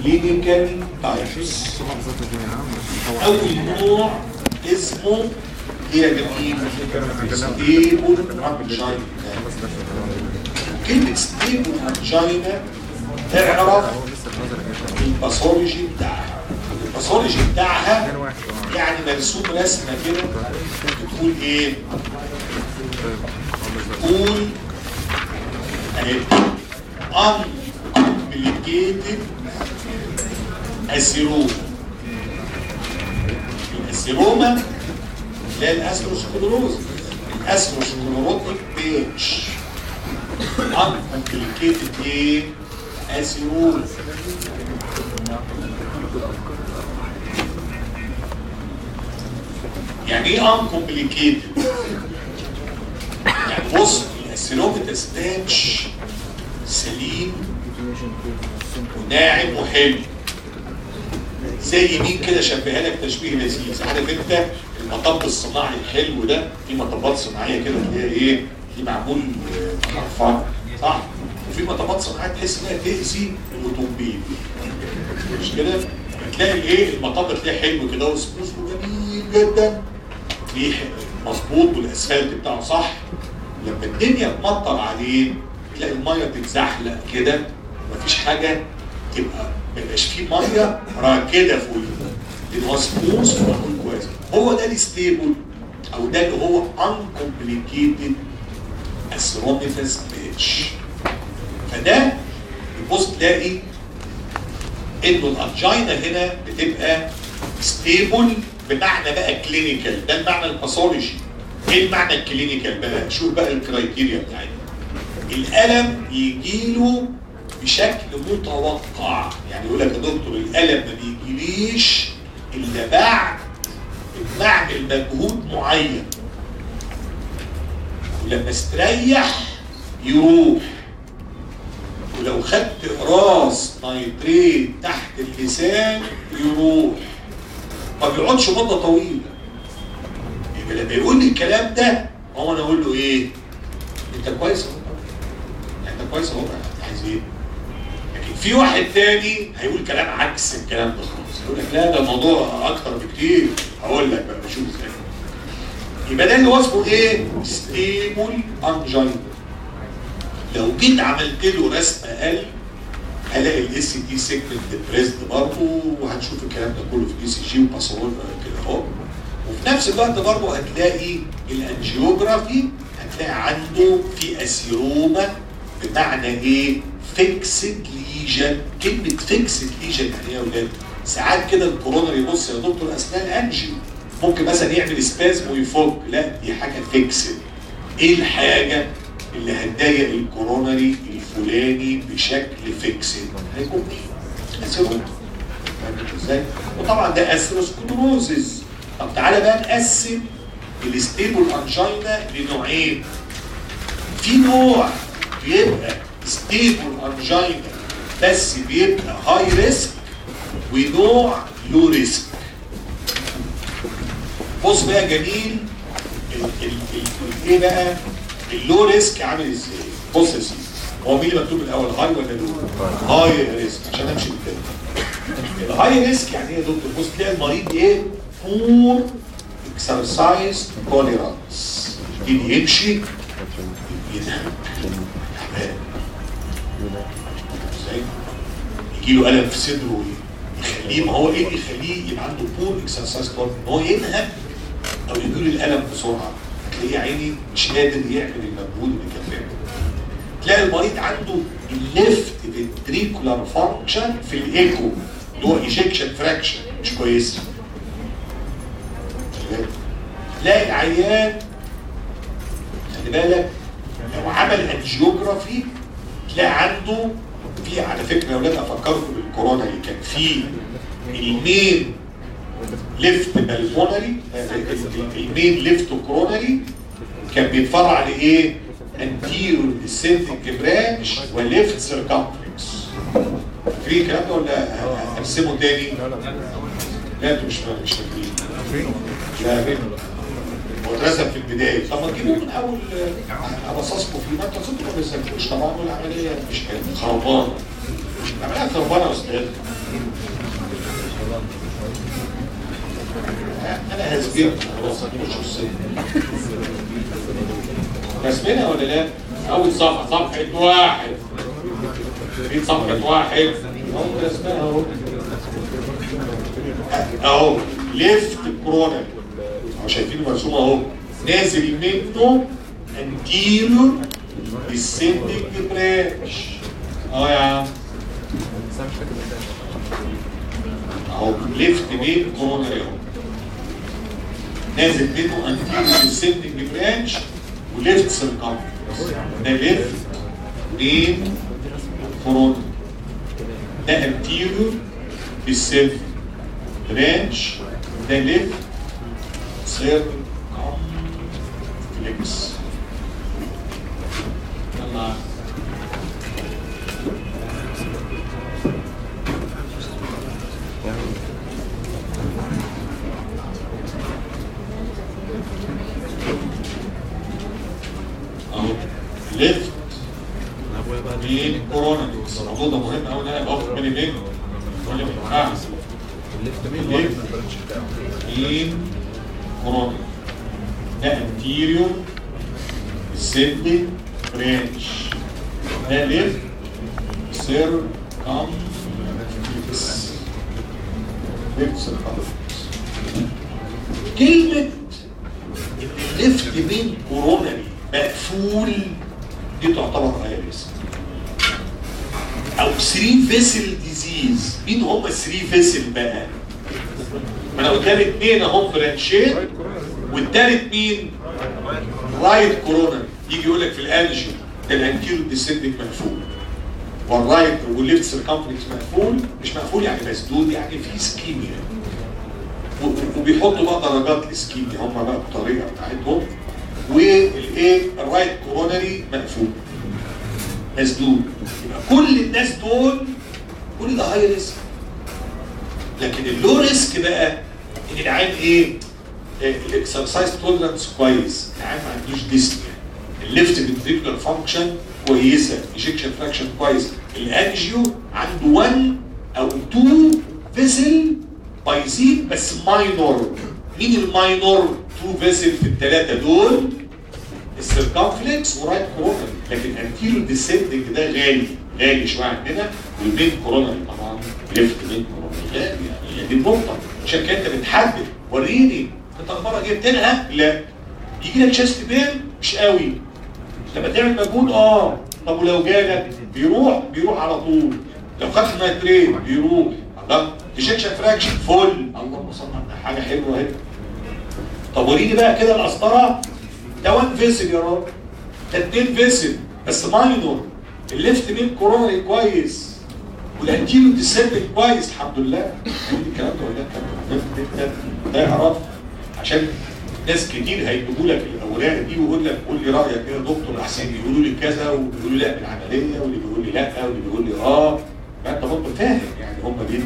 كلينيكال تايبس اول نوع اسمه ايه يا جميل ستيبل انجينا كلمة ستيبل انجينا تعرف الباثولوجي بتاعها الباثولوجي بتاعها يعني مرسوم رسمه كده بتقول ايه بتقول اهي uncomplicated اسيروما الاسيروما اللي هي الاسكروسكلروز الاسكروسكلروتيك بيتش uncomplicated ايه اسيروما يعني ايه uncomplicated يعني بص الاسيروما ستاتش سليم وناعم وحلو زي مين كده شبهها لك تشبيه لذيذ عارف انت المطب الصناعي الحلو ده في مطبات صناعيه كده اللي هي ايه في معمول مرفع صح وفي مطبات صناعيه تحس انها تاذي الاوتومبيل مش كده تلاقي الايه المطب تلاقيه حلو كده وسموث وجميل جدا تلاقيه مظبوط والاسفلت بتاعه صح لما الدنيا تمطر عليه تلاقي الميه تتزحلق كده مفيش حاجه تبقى ما يبقاش فيه ميه راكده فوقيه لان هو سموث ومعمول كويس هو ده الستيبل او ده اللي هو uncomplicated اسروميتاس بيتش فده تبص تلاقي انه الانجينا هنا بتبقى ستيبل بمعنى بقى كلينيكال ده المعنى الباثولوجي ايه المعنى الكلينيكال بقى شوف بقى الكرايتيريا بتاعتنا الالم يجي له بشكل متوقع يعني يقول لك يا دكتور الالم ما بيجيليش الا بعد ما اعمل مجهود معين ولما استريح يروح ولو خدت قراص نيتريت تحت اللسان يروح ما بيقعدش مده طويله يبقى لما يقول لي الكلام ده هو انا اقول له ايه؟ انت كويس اهو انت كويس اهو عايز ايه؟ لكن في واحد تاني هيقول كلام عكس الكلام ده خالص يقول لك لا ده الموضوع اكتر بكتير هقول لك بقى بشوف ازاي يبقى ده اللي هو اسمه ايه؟ ستيبل انجينا لو جيت عملت له رسم قلب هلاقي الاس سي تي سيجمنت ديبريسد برضه وهنشوف الكلام ده كله في الاي سي جي وباسورد كده اهو وفي نفس الوقت برضه هتلاقي الانجيوجرافي هتلاقي عنده في اسيروما بمعنى ايه؟ فيكسد ليجن كلمه فيكسد ليجن يعني ايه يا ولاد؟ ساعات كده الكورونا يبص يا دكتور اثناء الانجيو ممكن مثلا يعمل سبازم ويفك لا دي حاجه فيكسد ايه الحاجه اللي هتضايق الكورونري الفلاني بشكل فيكسد هيكون ايه؟ اسيروما فاهم ازاي؟ وطبعا ده اثيروسكلروزز طب تعالى بقى نقسم الستيبل انجينا لنوعين في نوع بيبقى ستيبل انجينا بس بيبقى هاي ريسك ونوع لو ريسك بص بقى جميل ال- ال- ال- ايه بقى اللو ريسك عامل ازاي بص يا سيدي هو مين اللي مكتوب الاول هاي ولا لو هاي ريسك عشان امشي بالتاني الهاي ريسك يعني ايه يا دكتور بص تلاقي المريض ايه بور اكسرسايز توليرانس يبتدي يمشي ينام تعبان ازاي يجي له الم في صدره يخليه ما هو ايه اللي يخليه يبقى عنده بور اكسرسايز توليرانس ان هو ينهك او يجي له الالم بسرعه تلاقيه يا عيني مش قادر يعمل المجهود اللي كان بيعمله تلاقي المريض عنده الليفت فنتريكولار فانكشن في الايكو اللي هو ايجكشن فراكشن مش كويسه تلاقي عيان خلي بالك لو عمل انجيوجرافي تلاقي عنده في على فكره يا اولاد افكركم بالكورونا اللي كان في المين ليفت بالمونري المين ليفت كورونري كان بيتفرع لايه؟ انتيرو ديسنتنج برانش وليفت سيركمفلكس فاكرين الكلام ده ولا ارسمه تاني؟ لا انتوا مش مش فاكرين لا غير هو اترسم في البدايه طب ما تجيبوه من اول ابصصكم فيه ما انتوا صدقوا ما بيذاكروش طبعا والعمليه مش خربانه العمليه خربانه يا استاذ انا هسبقكم خلاص هتخشوا السجن رسمنا ولا لا؟ اول صفحه صفحه واحد في صفحه واحد اهو رسمها اهو اهو ليفت كورونا اهو شايفينه مرسوم اهو نازل منه انتيريور descending برانش اهو يا عم اهو ليفت مين كورونا اهو نازل منه انتيريور descending برانش وليفت سيركمفرنس ده ليفت مين كورونا ده انتيريور descending برانش ده ليفت سيركمفلكس يلا اهو ليفت مين كورونا الموضوع ده مهم قوي ان انا باخد بالي منه ولا ما ينفعش الليفت مين الليفت. برضه البرانش بتاعه مين كورونا ده انتيريور سيدني برانش ده ليفت سير كام ليفت سير كلمة إن الليفت مين كورونري مقفول دي تعتبر هاي ريسك او 3 فيسل ديزيز مين هم 3 فيسل بقى؟ ما انا قدام اثنين اهم برانشين رايت كورونا والتالت مين؟ رايت كورونا يجي يقول لك في الانجيو ده الانتيرو ديسندنج مقفول والرايت والليفت سيركمفلكس مقفول مش مقفول يعني مسدود يعني في سكيميا و- وبيحطوا بقى درجات السكيميا هم بقى الطريقه بتاعتهم والايه الرايت كورونري مقفول مسدود يبقى كل الناس دول كل ده هاي ريسك لكن اللو ريسك بقى ان العين ايه الاكسرسايز تولرنس كويس العين ما عندوش ديسنيا الليفت فنتريكولار فانكشن كويسه ايجكشن فراكشن كويس الانجيو عنده 1 او 2 فيسل بايزين بس ماينور مين الماينور 2 فيسل في الثلاثه دول السيركمفلكس ورايت كورونا لكن انتيرو ديسندنج ده غالي غالي شويه عندنا والمين كورونا طبعا ليفت مين كورونا غالي يعني هي دي النقطه عشان كده انت بتحدد وريني انت المره جبت لها لا يجي لك شيست بين مش قوي لما تعمل مجهود اه طب ولو جالك بيروح بيروح على طول لو خدت نايتريت بيروح الله ديشكشن فراكشن فل اللهم صل على حاجه حلوه اهي طب وريني بقى كده القسطره ده وان فيسل يا راجل ده اتنين فيسل بس ماينور الليفت مين كورونري كويس والانتيرو ديسندنج كويس الحمد لله كل الكلام ده ولا الكلام ده ده يعرف عشان ناس كتير هيجيبوا لك الاوراق دي ويقول لك قول لي رايك ايه يا دكتور احسن يقولوا لي كذا ويقولوا لي لا بالعمليه واللي بيقول لي لا واللي بيقول لي اه فانت برضه فاهم يعني هم دي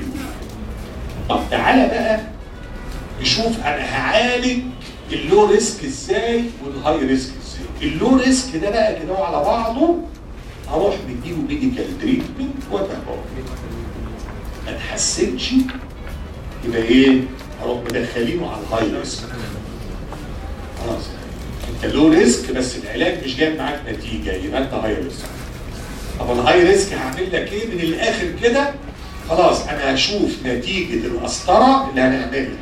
طب تعالى بقى نشوف انا هعالج اللو ريسك ازاي والهاي ريسك ازاي اللو ريسك ده بقى كده على بعضه هروح مديله ميديكال تريتمنت واتابعه ما تحسنش يبقى ايه هروح مدخلينه على الهاي ريسك خلاص انت لو ريسك بس العلاج مش جايب معاك نتيجه يبقى انت هاي ريسك طب الهاي ريسك هعمل لك ايه من الاخر كده خلاص انا هشوف نتيجه القسطره اللي هنعملها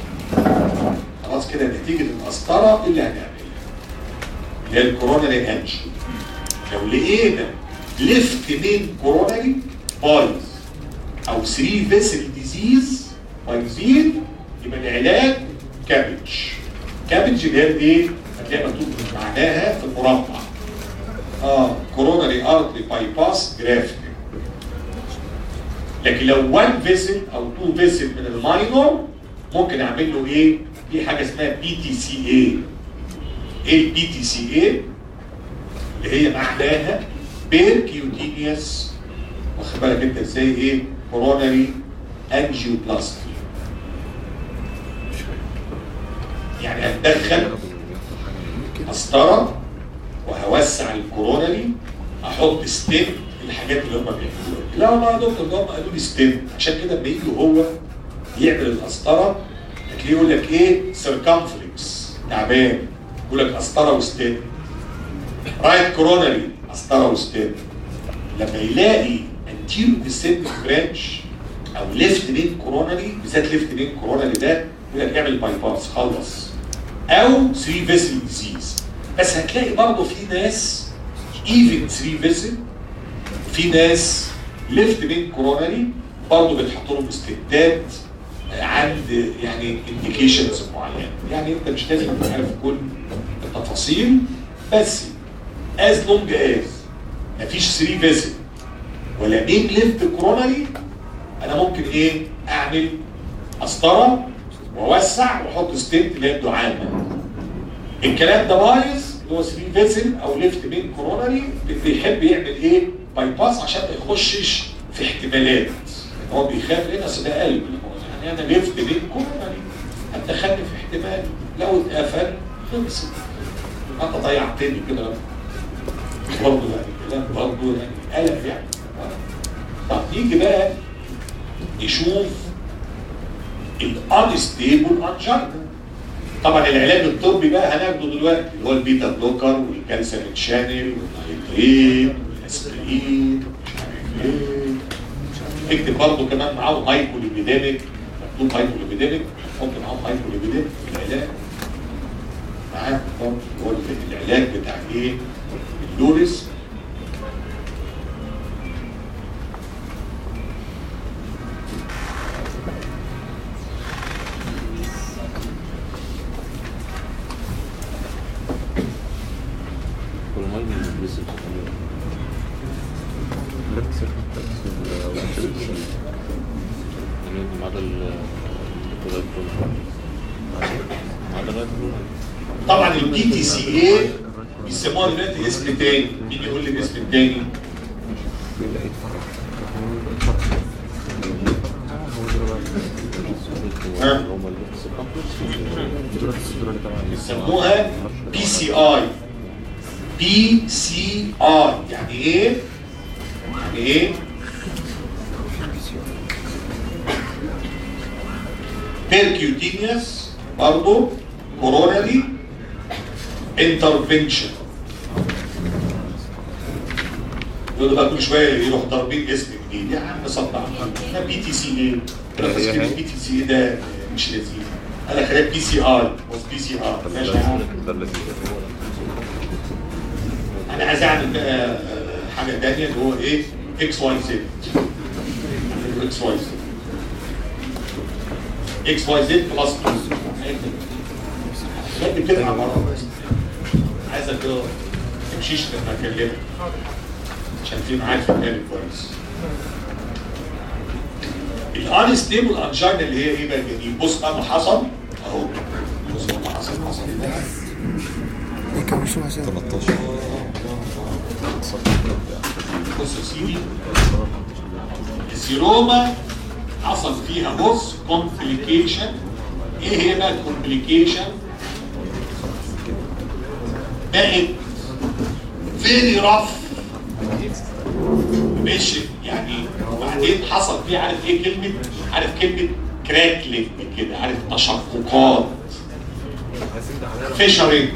خلاص كده نتيجه القسطره اللي هنعملها اللي هي الكوروناري انجي لو لقينا ليفت مين كوروناري بايظ او 3 فيسل ديزيز بايظين يبقى العلاج كابج كابج اللي هي ايه؟ هتلاقي مكتوب معناها في المربع اه كوروناري ارتري باي باس جرافتنج لكن لو 1 فيسل او 2 فيسل من الماينور ممكن اعمل له ايه؟ في حاجه اسمها بي تي سي اي ايه البي تي سي اي؟ اللي هي معناها بيركيوتينيوس واخد بالك انت ازاي ايه؟ كوروناري انجيوبلاستي يعني هتدخل قسطره وهوسع الكورونري احط ستيب الحاجات اللي هم بيعملوها لا والله يا دكتور ده هم قالوا لي ستنت عشان كده لما يجي هو يعمل القسطره هتلاقيه يقول لك ايه سيركمفلكس تعبان يقول لك قسطره وستنت رايت كورونري قسطره وستنت لما يلاقي انتيرو ديسنت برانش او ليفت بين كورونري بالذات ليفت بين كورونري ده يقول لك اعمل باي باس خلص او 3 فيسل ديزيز بس هتلاقي برضه في ناس ايفن 3 فيسل في ناس ليفت بين كورونري برضه بتحط لهم استبداد عند يعني انديكيشنز معينه يعني انت مش لازم تبقى عارف كل التفاصيل بس از لونج از مفيش 3 فيسل ولا مين ليفت كورونري انا ممكن ايه اعمل قسطره واوسع واحط ستنت اللي هي الدعامه الكلام ده بايظ اللي هو 3 فيسل او ليفت بين كورونري بيحب يعمل ايه باي باس عشان ما يخشش في احتمالات هو بيخاف لان اصل ده قلب يعني انا ليفت بين كورونري هتدخلني في احتمال لو اتقفل خلص انت ضيعتني كده برضه يعني كلام برضه يعني قلق يعني طب نيجي بقى نشوف الانستيبل انجينا طبعا العلاج الطبي بقى هناخده دلوقتي اللي هو البيتا بلوكر والكالسيوم تشانل والنايتريت والاسبرين مش عارف ايه اكتب برضه كمان معاهم هايبوليبيديميك مكتوب هايبوليبيديميك حط معاهم هايبوليبيديميك في العلاج معاك برضه هو العلاج بتاع ايه؟ اللوريس طبعا البي تي سي اي بيسموها دلوقتي اسم تاني مين يقول لي الاسم التاني؟ ها؟ بيسموها بي سي اي بي سي اي يعني ايه؟ يعني ايه؟ بيركيوتينيوس برضه كورونري انترفنشن يقول بقى كل شويه يروح ضاربين اسم جديد يا عم صدع ده بي تي سي ايه؟ بي تي سي ده مش لذيذ انا خليت بي سي ار بص بي سي ار ماشي يا عم انا عايز اعمل بقى حاجه ثانيه اللي هو ايه؟ اكس واي زد اكس واي زد اكس واي زد بلس بلس خلي كده على مرة عايزك كده تمشيش لما اكلمك عشان في معاك في بالي كويس الان ستيبل انجينا اللي هي ايه بقى الجديد بص بقى اللي حصل اهو بص بقى اللي حصل حصل ايه كم شو عشان 13 بص يا سيدي السيروما حصل فيها بص كومبليكيشن ايه هي بقى الكومبليكيشن بقت فيري رف مش يعني وبعدين حصل فيه عارف ايه كلمه عارف كلمه كراكلينج كده عارف تشققات فيشرنج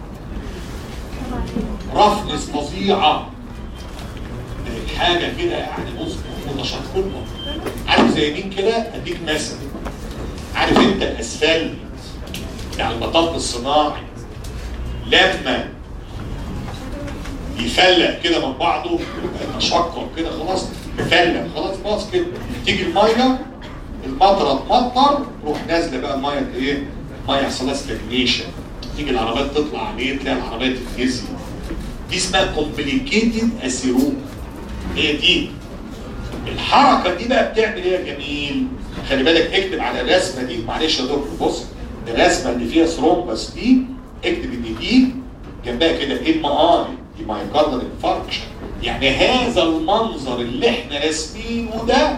رفنس فظيعه حاجه كده يعني بص متشققه عارف زي مين كده اديك مثل عارف انت الاسفلت بتاع المطب الصناعي لما يفلق كده من بعضه يتشقق كده خلاص يفلق خلاص باص كده تيجي الميه المطره تمطر تروح نازله بقى الميه ايه؟ الميه يحصل لها ستاجنيشن تيجي العربيات تطلع عليه تلاقي العربيه تتهز دي اسمها كومبليكيتد اسيروما هي دي الحركه دي بقى بتعمل ايه يا جميل؟ خلي بالك اكتب على الرسمه دي معلش يا دكتور بص الرسمه اللي فيها ثرومبس دي اكتب ان دي جنبها كده ام ار دي مايكاردال انفاركشن يعني هذا المنظر اللي احنا راسمينه ده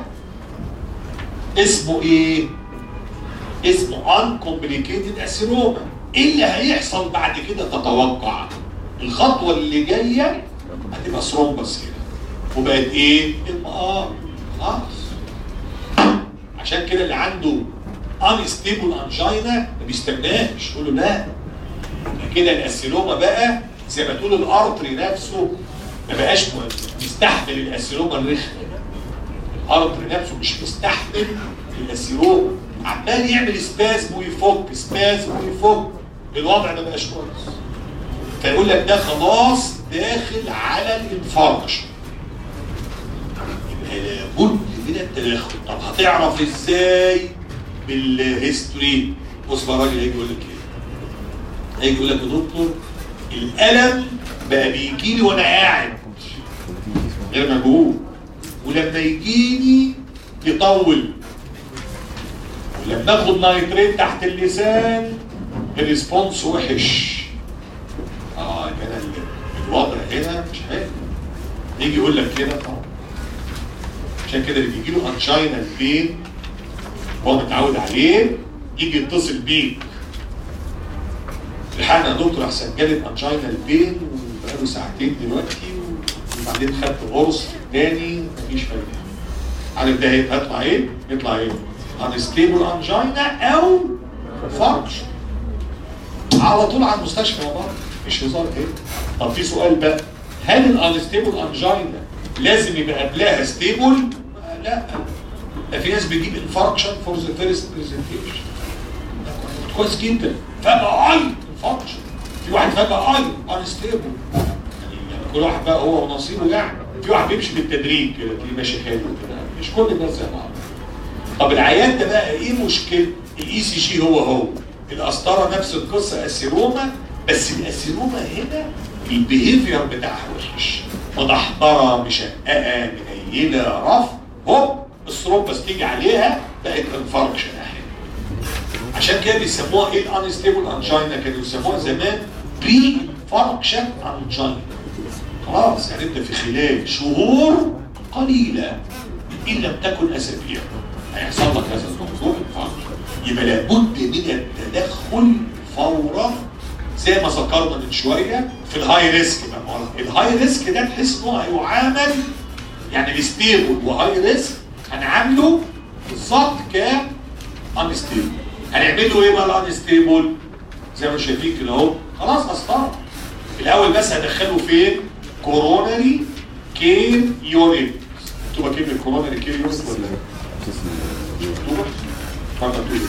اسمه ايه؟ اسمه انكومبليكيتد اسيروما ايه اللي هيحصل بعد كده تتوقع الخطوه اللي جايه هتبقى ثرومبس كده وبقت ايه؟ ام ار خلاص عشان كده اللي عنده انستيبل انجينا ما بيستناش يقول له لا كده الاسيلوما بقى زي ما تقول الارتري نفسه ما بقاش مستحمل الاسيلوما الرخمه الارتري نفسه مش مستحمل الاسيلوما عمال يعمل سبازم ويفك سبازم ويفك الوضع ما بقاش كويس فيقول لك ده خلاص داخل على الانفاركشن لابد من التدخل طب هتعرف ازاي بالهيستوري بص بقى الراجل هيجي يقول لك ايه هيجي يقول لك يا دكتور الالم بقى بيجي لي وانا قاعد غير مجهول ولما يجيني يطول ولما اخد نايتريت تحت اللسان الريسبونس وحش اه كده ال- الوضع هنا مش حلو يجي يقول لك كده طبعا عشان كده اللي بيجي له انشاينا بين هو متعود عليه يجي يتصل بيك الحقنا يا دكتور احسن جالي انشاينا البين وبقاله ساعتين دلوقتي وبعدين خدت قرص تاني مفيش فايده عارف ده هيبقى هيطلع ايه؟ يطلع ايه؟ انستيبل انجينا او فرش على طول على المستشفى يا بابا مش هزار ايه؟ طب في سؤال بقى هل الانستيبل انجينا لازم يبقى قبلها ستيبل؟ لا ده في ناس بتجيب انفاركشن فور ذا فيرست برزنتيشن كويس جدا فجأة اي انفاركشن في واحد فجأة اي انستيبل يعني كل واحد بقى هو ونصيبه يعني في واحد بيمشي بالتدريج كده تلاقيه ماشي حلو كده مش كل الناس زي بعض طب العيان ده بقى ايه مشكلة الاي سي جي هو هو القسطره نفس القصه اسيروما بس الاسيروما هنا البيهيفير بتاعها وحش مدحضره مشققه منيله رف هوب الثرومبس تيجي عليها بقت انفاركشن احيانا عشان كده بيسموها ايه الانستيبل انجينا كانوا يسموها زمان بري انفاركشن انجينا خلاص يعني انت في خلال شهور قليله ان لم تكن اسابيع هيحصل لك هذا الموضوع انفاركشن يبقى لابد من التدخل فورا زي ما ذكرنا من شويه في الهاي ريسك بقى الهاي ريسك ده تحس ان هو هيعامل يعني الستيبل وهاي ريسك هنعامله بالظبط ك انستيبل هنعمل له ايه بقى الانستيبل زي ما شايفين كده اهو خلاص اسطره الاول بس هدخله فين كوروناري كير يونت مكتوبه كلمه كوروناري كير يونت ولا مكتوبه فاهم تقول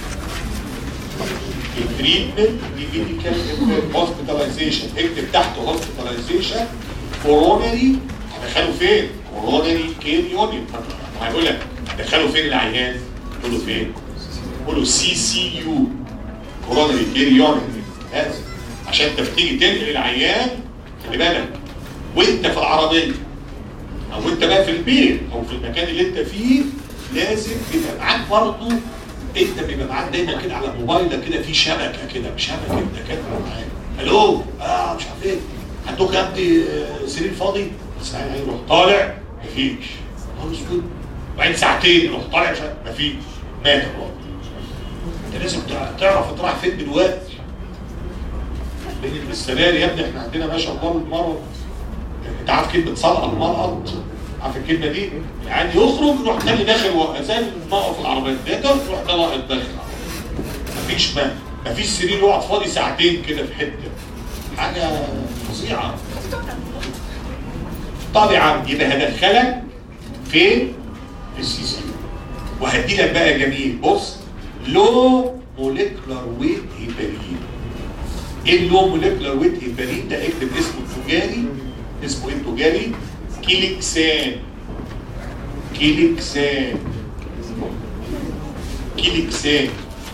التريتمنت دي ميديكال هوسبيتاليزيشن اكتب تحت هوسبيتاليزيشن كوروناري هدخله فين؟ كوروناري كير يونت هيقول لك هدخله فين العيان؟ تقول له فين؟ تقول له سي سي يو كوروناري كير يونت لازم عشان انت بتيجي تنقل العيان خلي بالك وانت في العربيه او انت بقى في البيت او في المكان اللي انت فيه لازم يبقى معاك برضه انت بيبقى معاك دايما كده على موبايلك كده في شبكه كده شبكه انت كده معاك الو اه مش عارف ايه عندك يا ابني آه، سرير فاضي بس هيروح طالع مفيش نهار اسود وبعدين ساعتين يروح طالع مش عارف مفيش مات الراجل انت لازم تع- تعرف انت رايح فين دلوقتي بين السرير يا ابني احنا عندنا ما شاء الله المرض انت عارف كلمه صلقه المرأة عارف الكلمه دي يعني يخرج يروح تاني داخل و- زي موقف العربيه ده يروح ده واقف داخل مفيش ما مفيش سرير يقعد فاضي ساعتين كده في حته حاجه فظيعه طبعا يبقى هدخلك فين في السي سي وهدي لك بقى جميل بص لو موليكولار ويت هيبرين ايه اللو موليكولار ويت هيبرين ده اكتب اسمه التجاري اسمه ايه التجاري كيليكسان كيليكسان كيليكسان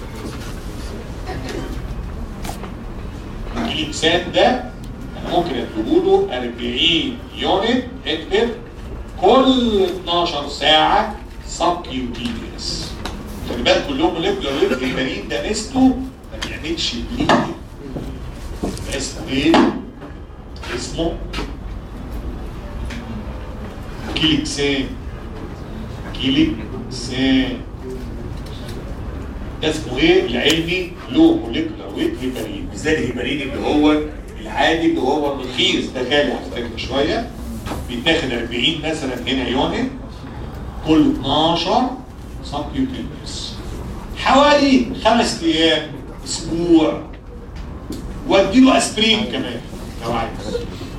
كيليكسان ده انا ممكن اكتبه له 40 يونت اكتب كل 12 ساعه سبكيوتينيوس خلي بالك كلهم موليكولار ويت هيبرين ده ميزته ما بيعملش بليدنج اسمه ايه؟ اسمه كيليكسان كيليكسان ده اسمه ايه العلمي لو موليكولار ويت هيبرين زي الهيبرين اللي هو العادي اللي هو الرخيص ده غالي على فكره شويه بيتاخد 40 مثلا هنا يونت كل 12 سبكيوتينيوس حوالي خمس ايام اسبوع واديله اسبرين كمان لو عايز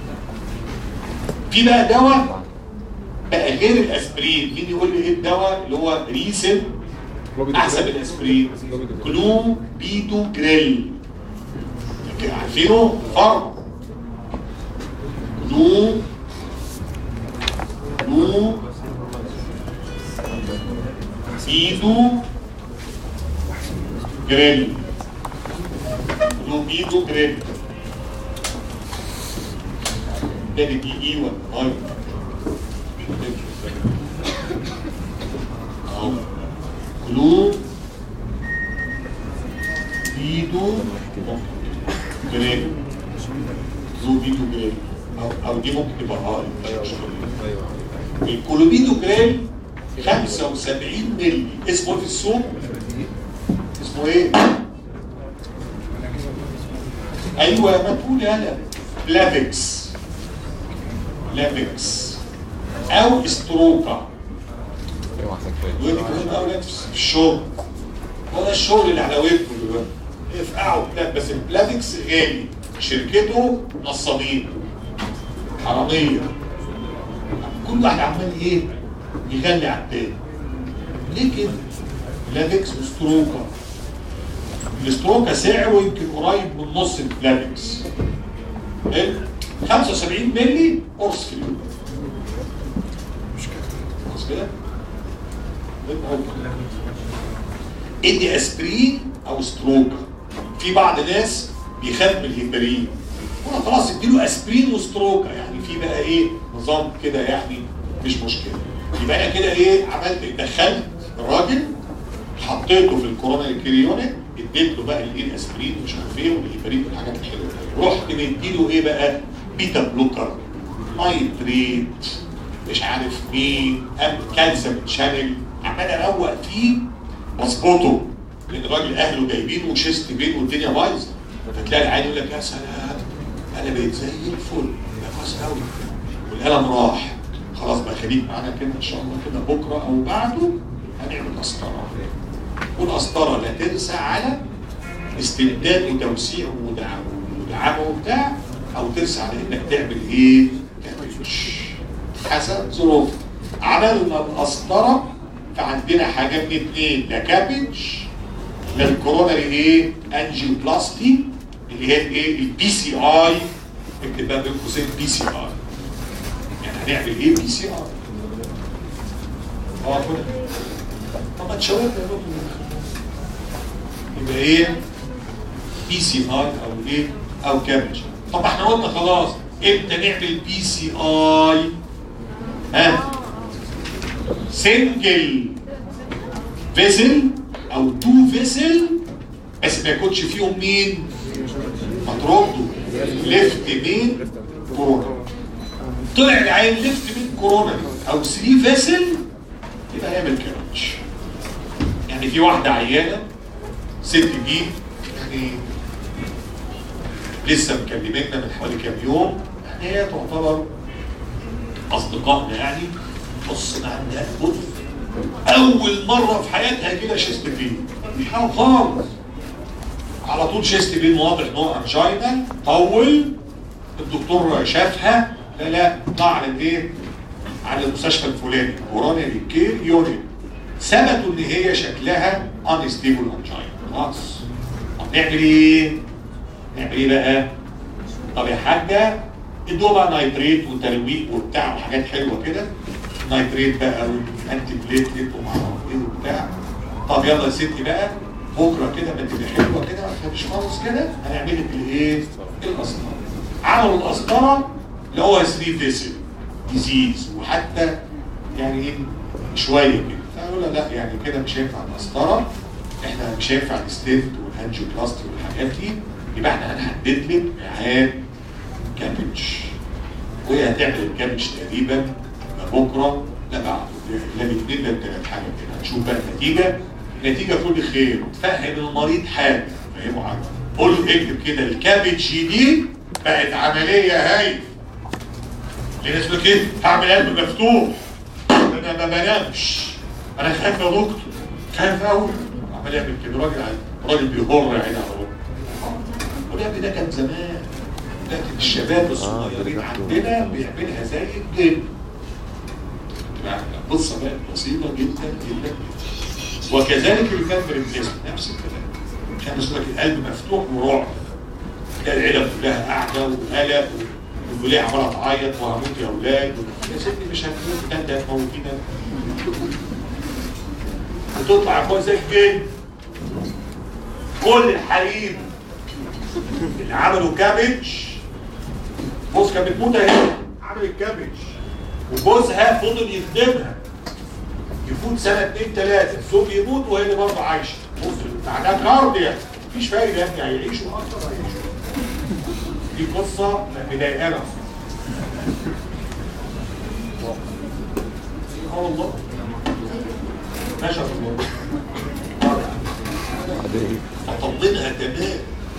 في بقى دواء بقى غير الاسبرين مين يقول لي ايه الدواء اللي هو ريسن احسن من الاسبرين كلو بيدو جريل عارفينه فرق كلو كلو بيدو جريل كلو بيدو جريل ده دي اي ولا اي اهو كلو بيدو جريل كلو بيدو جريل او او دي ممكن تبقى اي الكولوبيدو جريل 75 مللي اسمه ايه في السوق؟ اسمه ايه؟ ايوه ما تقول يالا لافكس لافكس او استروكا دول كمان اولاد في الشغل هو ده الشغل اللي على ودنه دلوقتي افقعوا بلا بس البلافكس غالي شركته نصابين حراميه كل واحد عمال ايه يغلي على التاني ليه كده؟ بلافكس وستروكا الاستروكا سعره يمكن قريب من نص البلافكس حلو 75 مللي قرص في اليوم خلاص كده؟ ادي اسبرين او ستروكا في بعض ناس بيخاف من الهيبرين وانا خلاص اديله اسبرين وستروكا يعني في بقى ايه نظام كده يعني مش مشكله يبقى انا كده ايه عملت دخلت الراجل حطيته في الكورونا الكريونيك اديت له بقى الايه الاسبرين مش عارف ايه والهيبرين والحاجات الحلوه دي. رحت مديله ايه بقى بيتا بلوكر نايتريت مش عارف مين كالسيوم شانل عمال اروق فيه واظبطه لان الراجل اهله جايبينه وشيست بين والدنيا بايظه فتلاقي العيال يقول لك يا سلام انا بقيت زي الفل ده كويس قوي والقلم راح خلاص بقى خليك معانا كده ان شاء الله كده بكره او بعده هنعمل قسطره والقسطره لا تنسى على استمداد وتوسيع ودعم ودعمه وبتاع او ترسى على انك تعمل ايه؟ تعمل حسب ظروف عملنا القسطره فعندنا حاجات من اتنين لا كابج لا الكوروناري ايه؟ انجيوبلاستي اللي هي الايه؟ البي سي اي اكتب بقى بين قوسين بي سي اي يعني هنعمل ايه بي سي اي؟ اه كده طب ما تشاورنا يا دكتور يبقى ايه؟ بي سي اي او ايه؟ او كابج طب احنا قلنا خلاص امتى نعمل بي سي اي؟ ها؟ سنجل فيزل او تو فيزل بس ما يكونش فيهم مين؟ مطرده ليفت مين؟ كورونا طلع العين ليفت مين كورونا او 3 فيزل يبقى يعمل كابج يعني في واحده عيانه ست دي يعني لسه مكلمتنا من حوالي كام يوم يعني هي تعتبر اصدقائنا يعني بص ما عندها بص اول مره في حياتها كده شيست بين مش حاجه خالص على طول شيست بين واضح ان هو انجينا طول الدكتور شافها لا لا طلع على الايه؟ على المستشفى الفلاني كوروناري كير يونت ثبتوا ان هي شكلها انستيبل انجينا خلاص طب نعمل ايه؟ نعمل ايه بقى؟ طب يا حاجه ادوها بقى نايتريت وترويق وبتاع وحاجات حلوه كده نايتريت بقى والانتي بليتلت ومعرفش ايه وبتاع طب يلا يا ستي بقى بكره كده ما تبقى حلوه كده مش خالص كده هنعمل لك الايه؟ القسطره عملوا القسطره اللي هو 3 فيسل ديزيز وحتى يعني ايه شويه كده فقالوا لا يعني كده مش هينفع القسطره احنا مش هينفع الستنت والهانجيوبلاستي والحاجات دي يبقى احنا هنحدد لك ميعاد كابج وهي هتعمل الكابج تقريبا بكره لا بعد لا باثنين لا بثلاث حاجه كده هنشوف بقى النتيجه النتيجه كل خير تفهم المريض حاجه فاهمه حاجه قول له اكتب كده الكابج دي بقت عمليه هاي في ناس بتقول ايه هعمل قلب مفتوح انا ما بنامش انا خايف يا دكتور خايف قوي عمال يعمل كده راجل عادي راجل بيهر عيني على ربه وده ده كان زمان لكن الشباب الصغيرين عندنا بيعملها زي الجن يعني قصه بقى بسيطه جدا جدا وكذلك اللي كان بريمبليزم نفس الكلام كان يقول لك القلب مفتوح ورعب تلاقي العيله كلها قاعده وقلق والوليه عماله تعيط وهموت يا اولاد يا ستي مش هتموت ده انت هتموتينا وتطلع يا اخويا زي الجن كل الحريم اللي عملوا كابج بص كانت بتموت اهي عملت كابج وجوزها فضل يخدمها يفوت سنه اتنين تلاته الزوج يموت وهي اللي برضه عايشه بص معناها كارديا مفيش فايده يا ابني هيعيشوا اكتر هيعيشوا دي قصه مضايقانا اه والله ماشي في الموضوع فطمنها تمام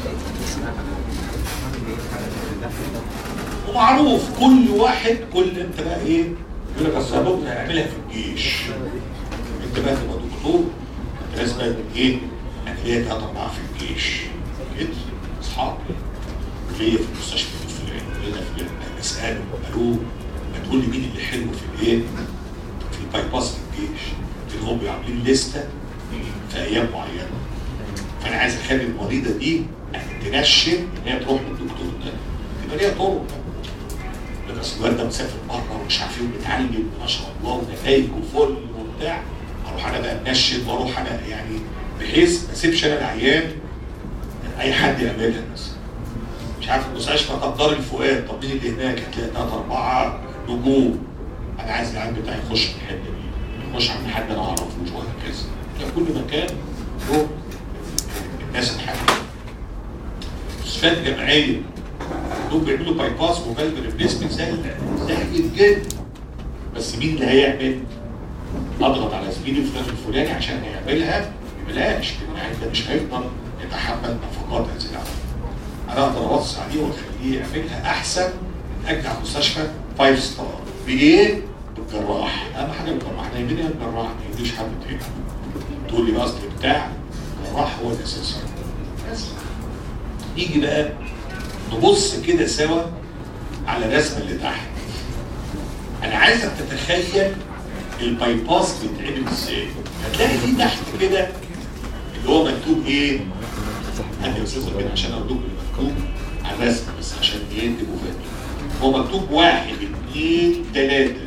ومعروف كل واحد كل انت بقى ايه يقول لك اصل يا دكتور هنعملها في الجيش انت بقى تبقى دكتور انت لازم بقى ايه انا ليا ثلاثة اربعة في الجيش كده اصحاب ليا في المستشفى الفلاني ليا في الفلاني اساله قالوه ما تقول لي مين اللي حلو في الايه في الباي باس في الجيش لان هم عاملين لسته في ايام معينه فانا عايز اخلي المريضه دي تنشن ان هي تروح للدكتور ده يبقى ليها طرق لك اصل الواد ده مسافر بره ومش عارف ايه وبيتعلم ما شاء الله ونتائج وفل وبتاع اروح انا بقى منشن واروح انا يعني بحيث ما اسيبش انا العيان اي حد يعملها مثلا مش عارف المستشفى طب دار الفؤاد طب مين اللي هناك هتلاقي ثلاث اربعه نجوم انا عايز العيان بتاعي يخش في الحته دي يخش عند حد انا ما اعرفوش وهكذا في كل مكان له الناس الحقيقيه مستشفيات جامعيه دول بيعملوا باي باس وفالف ريبليسمنت سهل سهل جدا بس مين اللي هيعمل؟ اضغط على زميلي الفلان الفلاني عشان يعملها ببلاش لان ده مش هيقدر يتحمل نفقات هذه العمليه. انا اقدر اوصي عليه واخليه يعملها احسن من اجل على المستشفى 5 ستار بايه؟ بالجراح اهم حاجه الجراح احنا يهمنا الجراح ما يجيش حد تاني تقول لي بقى اصل بتاع الجراح هو الاساسي بس يجي بقى نبص كده سوا على الرسمه اللي تحت انا عايزك تتخيل الباي باس بيتعمل ازاي هتلاقي في تحت كده اللي هو مكتوب ايه هات يا استاذ كده عشان اقول لكم اللي مكتوب على الرسمه بس عشان ايه تبقوا فاهمين هو مكتوب واحد اثنين ثلاثه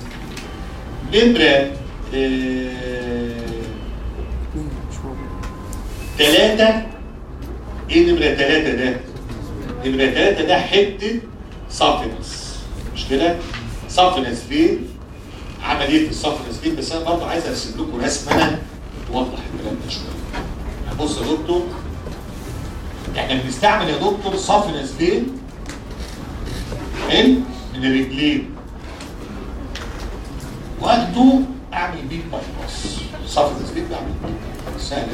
نمره ثلاثه ايه نمره ثلاثه ده؟ نمرة ثلاثة ده حتة صافنس مش كده؟ صافنس ليه؟ عمل ايه في الصافنس ليه؟ بس انا برضه عايز ارسم لكم رسمة توضح الكلام ده شوية. بص يا دكتور احنا بنستعمل يا دكتور صافنس ليه؟ حلو؟ من الرجلين. واخده اعمل بيه باي باس. صافنس ليه بعمل بيه؟ سهل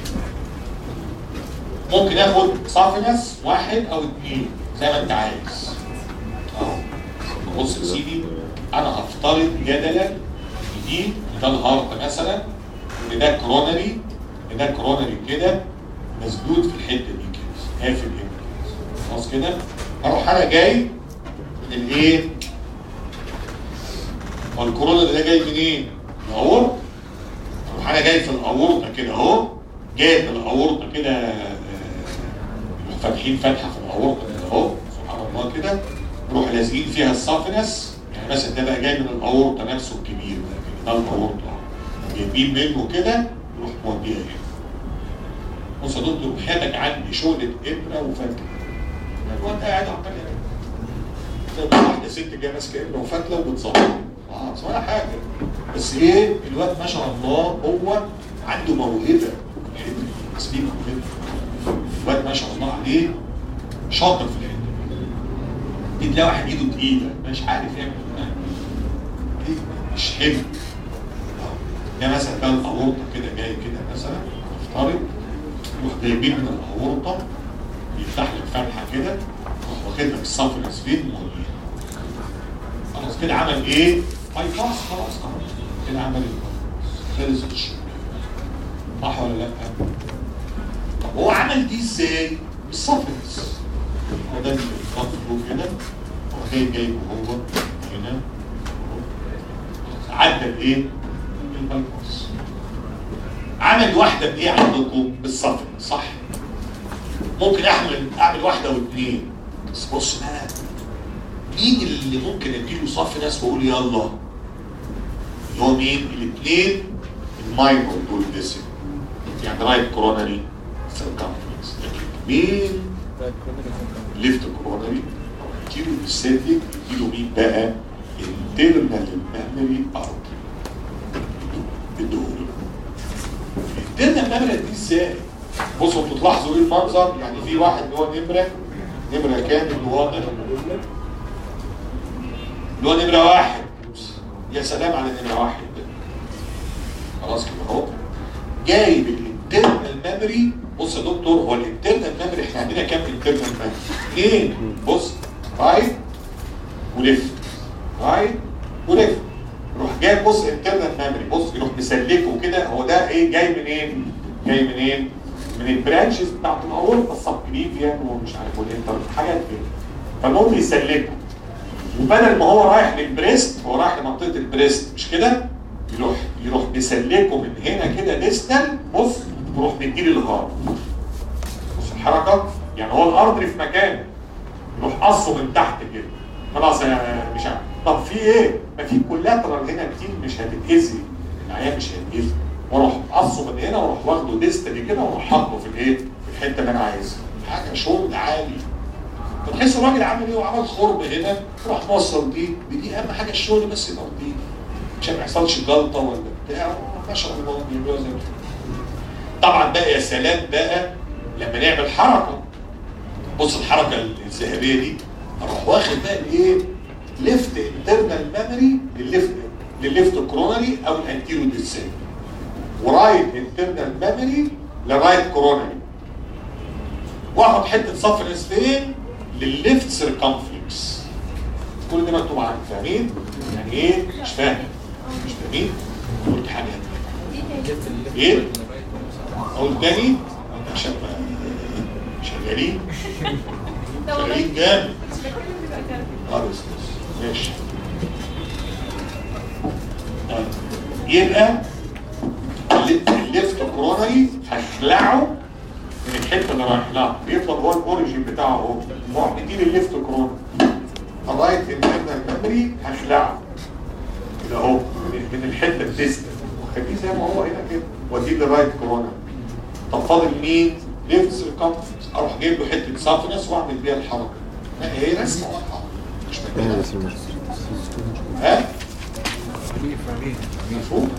ممكن اخد صافنس واحد او اثنين زي ما انت عايز اهو بص يا سيدي انا هفترض جدلا دي ده الهارت مثلا ان ده كرونري ان ده كرونري كده مسدود في الحته دي كده قافل هنا كده خلاص كده اروح انا جاي من الايه؟ هو الكرونري ده جاي منين؟ من الاورطه اروح انا جاي في الاورطه كده اهو جاي في الاورطه كده فاتحين فتحه في الاورطه كده اهو سبحان الله كده نروح لازقين فيها الصافنس يعني مثلا ده بقى جاي من الاورطه نفسه الكبير ده الاورطه جايبين منه كده نروح موديها هنا بص يا دكتور حياتك عندي شغلة ابره وفتله الواد قاعد عمال يعمل واحده ست جايه ماسكه ابره وفتله وبتصور اه ولا حاجه بس ايه الواد ما شاء الله هو عنده موهبه بس دي موهبه الواد ما شاء الله عليه شاطر في الحته دي تلاقي واحد ايده تقيله مش عارف يعمل دي مش حلو ده مثلا كان الاورطه كده جاي كده مثلا افترض يروح جايبين من الاورطه يفتح لك فتحه كده يروح واخدها بالصف الاسفل وموليها كده عمل ايه؟ باي باس خلاص خلاص كده عمل الباي خلص الشغل صح ولا لا؟ طب هو عمل دي ازاي؟ بالسفنس هو ده الخط فوق هنا هو جاي جايبه هو هنا عدى الايه؟ الباي باس عمل واحدة بايه عندكم؟ بالسفنس صح؟ ممكن اعمل اعمل واحدة واثنين بس بص بقى مين اللي ممكن اديله صف ناس واقول يلا اللي هو مين الاثنين الماينور دول ديسم يعني رايت كورونري سيركمفرنس مين ليفت كورونري اديله السيتك اديله مين بقى انترنال ميموري ارتري اديله الانترنال ميموري دي ازاي بصوا انتوا تلاحظوا ايه المنظر يعني في واحد اللي هو نمره نمره كام اللي هو اللي هو نمرة واحد يا سلام على نمرة واحد ده خلاص كده اهو جايب الانترنال ميموري بص يا دكتور هو الانترنال ميموري احنا عندنا كام انترنال ميموري؟ اثنين بص رايت وليفت رايت وليفت يروح جايب بص انترنال ميموري بص يروح مسلكه كده هو ده ايه جاي منين؟ جاي منين؟ من البرانشز بتاعت الاورطه السبكليفيان ومش عارف والانتر حاجات كده فالمهم يسلكه وبدل ما هو رايح للبريست هو رايح لمنطقه البريست مش كده يروح يروح مسلكه من هنا كده ديستال بص ويروح مديله الهارد بص الحركه يعني هو الارض في مكانه يروح قصه من تحت كده خلاص انا مش عارف طب في ايه؟ ما في كولاترال هنا كتير مش هتتاذي العيان مش هيتاذي واروح قصه من هنا واروح واخده ديستال كده واروح حاطه في الايه؟ في الحته اللي انا عايزها حاجه شغل عالي فتحس الراجل عامل ايه وعمل خرم هنا راح موصل دي بدي اهم حاجه الشغل بس يبقى نضيف عشان ما يحصلش جلطه ولا بتاع ما شاء الله بيعملوها زي طبعا بقى يا سلام بقى لما نعمل حركه بص الحركه الذهبيه دي اروح واخد بقى الايه ليفت انترنال ميموري للليفت للليفت كورونري او الانتيرو ديسين ورايت انترنال ميموري للرايت كورونري واخد حته صف نصفين للليفت سيركمفلكس كل ده مكتوب عندك فاهمين؟ يعني ايه؟ مش فاهم مش فاهمين؟ قلت حاجه ايه؟ اقول تاني عشان ما شغالين شغالين جامد خالص ماشي طيب يبقى الليفت كورونري هخلعه من الحته اللي رايح لها بيفضل هو الاوريجين بتاعه اهو هو مديني الليفت كورونري الرايت انترنال ميموري هخلعه كده اهو من من الحته الديستال وخليه زي ما هو هنا كده واديه للرايت كورونري طب فاضل مين؟ ليفت سيركمفرنس اروح جايب له حته سافنس واعمل بيها الحركه لا هي رسمه واضحه مش محتاجه ها؟ مفهوم؟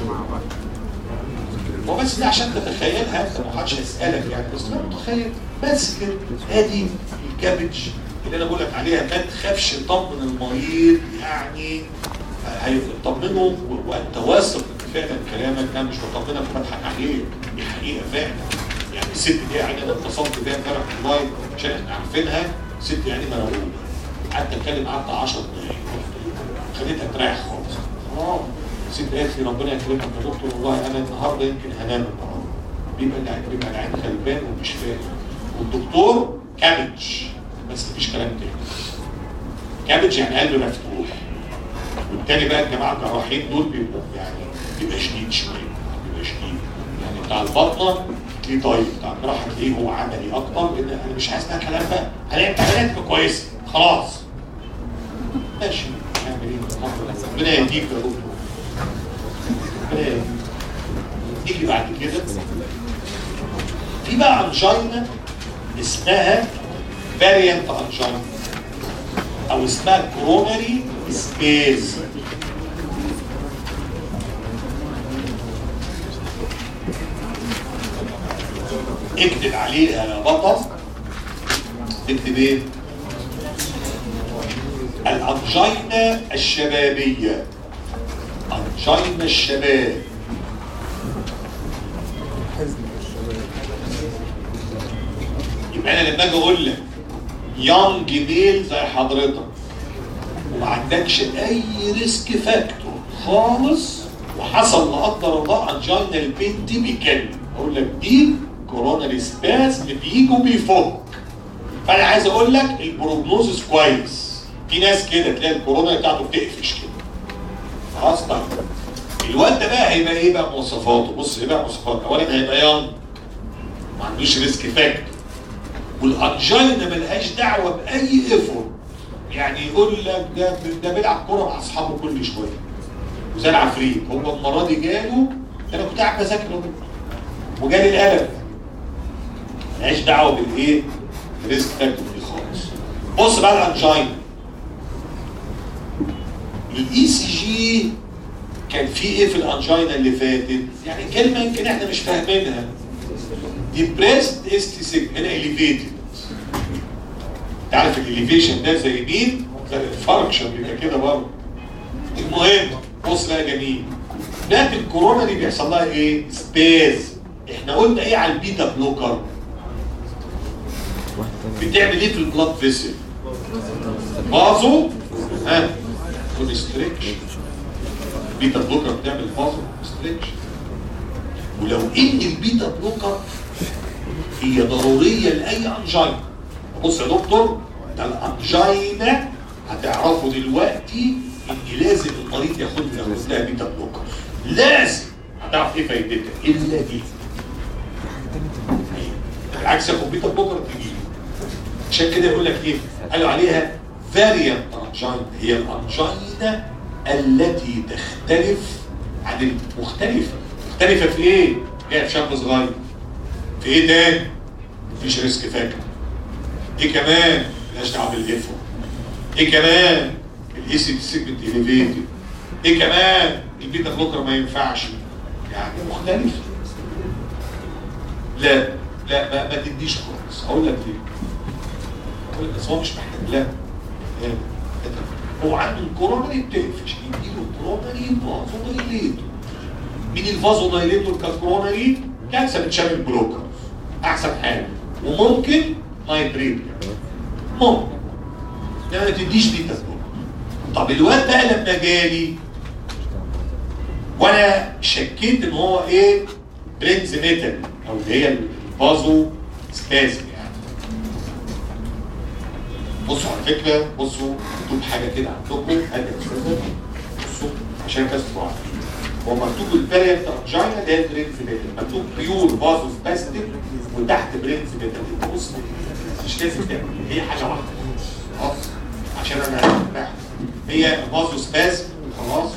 هو بس ده عشان تتخيلها انت ما حدش هيسالك يعني بس انا متخيل بس كده ادي الكابج اللي انا بقول لك عليها ما تخافش طمن المريض يعني هيطمنه وانت واثق ان فعلا كلامك انا مش بطمنك بضحك عليك دي حقيقه فعلا يعني الست دي يعني انا اتصلت بيها امبارح في اللايف عشان احنا عارفينها ست يعني مرعوبه قعدت اتكلم قعدت 10 دقايق خليتها تريح خالص اه الست قالت لي ربنا يكرمك يا دكتور والله انا النهارده يمكن هنام النهارده بيبقى العين بيبقى العين غلبان ومش فاهم والدكتور كابج بس مفيش كلام تاني كابج يعني قلبه مفتوح والتاني بقى الجماعه الجراحين دول بيبقوا يعني بيبقى شديد شويه بيبقى شديد يعني بتاع البطنه تلاقيه طيب بتاع الجراحه تلاقيه هو عملي اكتر لان انا مش عايز بقى كلام بقى هنعمل عمليات تبقى كويسه خلاص ماشي نعمل ايه ربنا يهديك يا دكتور ربنا يهديك تيجي بعد كده في بقى انجينا اسمها فاريانت انجينا او اسمها كوروناري سبيز اكتب عليها يا بطل اكتب ايه الانجينا الشبابيه انجينا الشباب يبقى انا لما اجي اقول لك يونج ميل زي حضرتك ما عندكش اي ريسك فاكتور خالص وحصل لا قدر الله انجينا بين تيبيكال اقول لك دي كورونا سباس بيجي وبيفك فانا عايز اقول لك البروجنوزس كويس في ناس كده تلاقي الكورونا بتاعته بتقفش كده خلاص طيب الواد ده بقى هيبقى ايه بقى مواصفاته بص ايه بقى مواصفاته اولا هيبقى يونج ما عندوش ريسك فاكتور والانجينا ملهاش دعوه باي ايفورت يعني يقول لك ده ده بيلعب كوره مع اصحابه كل شويه وزي العفريت هو المره دي جاله انا كنت قاعد بذاكر أهو. وجالي القلم ملهاش دعوه بالايه؟ الريسك فاكتور دي خالص بص بقى الانجينا الاي سي جي كان في ايه في الانجينا اللي فاتت؟ يعني كلمه يمكن احنا مش فاهمينها ديبريسد است سيج هنا اليفيتد تعرف الاليفيشن ده زي مين؟ زي الفركشن بيبقى كده برضه المهم بص بقى جميل ده في الكورونا دي بيحصل لها ايه؟ سباز احنا قلنا ايه على البيتا بلوكر؟ بتعمل ايه في البلاد فيسل؟ بازو ها كونستريكش البيتا بلوكر بتعمل بازو كونستريكش ولو ان البيتا بلوكر هي ضروريه لاي انجينا بص يا دكتور ده الانجينا هتعرفوا دلوقتي ان لازم المريض ياخد ياخد لها بيتا بلوكر لازم هتعرف ايه فايدتها الا دي بالعكس ياخد بيتا بلوكر تجيب عشان كده يقول لك ايه قالوا عليها فاريانت انجينا هي الانجينا التي تختلف عن المختلفه مختلفه في ايه؟ جايه في شاب صغير في ايه تاني؟ مفيش ريسك فاكر ايه كمان؟ ملهاش دعوه بالهيفو ايه كمان؟ الاي سي سيجمنت اليفيتد ايه كمان؟ البيتا بلوكر ما ينفعش يعني مختلف لا لا ما, ما تديش خالص اقول لك ليه؟ اقول لك بس هو مش محتاج لا لا. هو عنده الكورونا دي بتقفش يديله الكورونا دي فازو دايليتور مين الفازو دايليتور كالكوروناري؟ كانسر بتشابه بلوكر احسن حاجه وممكن نايتريت ممكن انما ما تديش بيتا بلوكر طب الواد بقى لما جالي وانا شكيت ان هو ايه برينز ميتال او اللي هي الفازو سبازم يعني بصوا على فكره بصوا مكتوب حاجه كده عندكم هذا بصوا عشان بس تبقوا عارفين هو مكتوب الفاريانت انجينا اللي هي برينز ميتال مكتوب بيور فازو سباستيك وتحت برينز ميتال بص مش لازم تعمل هي حاجه واحده خلاص عشان انا مرتاح. هي فازو سبازم خلاص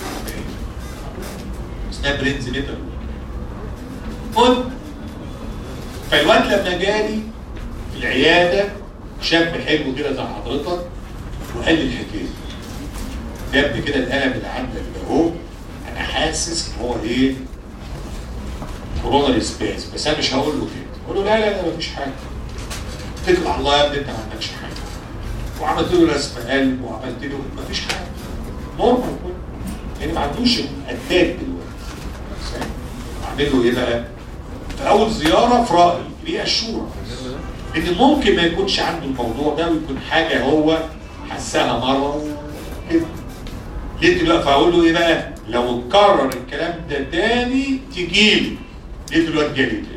اسمها برينز ميتال قلت فالواد لما جالي في العياده شاب حلو كده زي حضرتك وقال لي الحكايه جاب لي كده القلم اللي عندك ده اهو انا حاسس ان هو ايه كورونا سبيس بس انا مش هقول له كده اقول له لا لا لا مفيش حاجه اتكل على الله يا ابني انت ما عندكش حاجه وعملت له رسم قلب وعملت له مفيش حاجه نورمال كله يعني ما عندوش اتاك دلوقتي اعمل له ايه بقى؟ في اول زياره في رايي ليه الشورى ان ممكن ما يكونش عنده الموضوع ده ويكون حاجه هو حسها مره كده ليه دلوقتي فاقول له ايه بقى؟ لو اتكرر الكلام ده تاني تجيلي ليه دلوقتي جالي تاني؟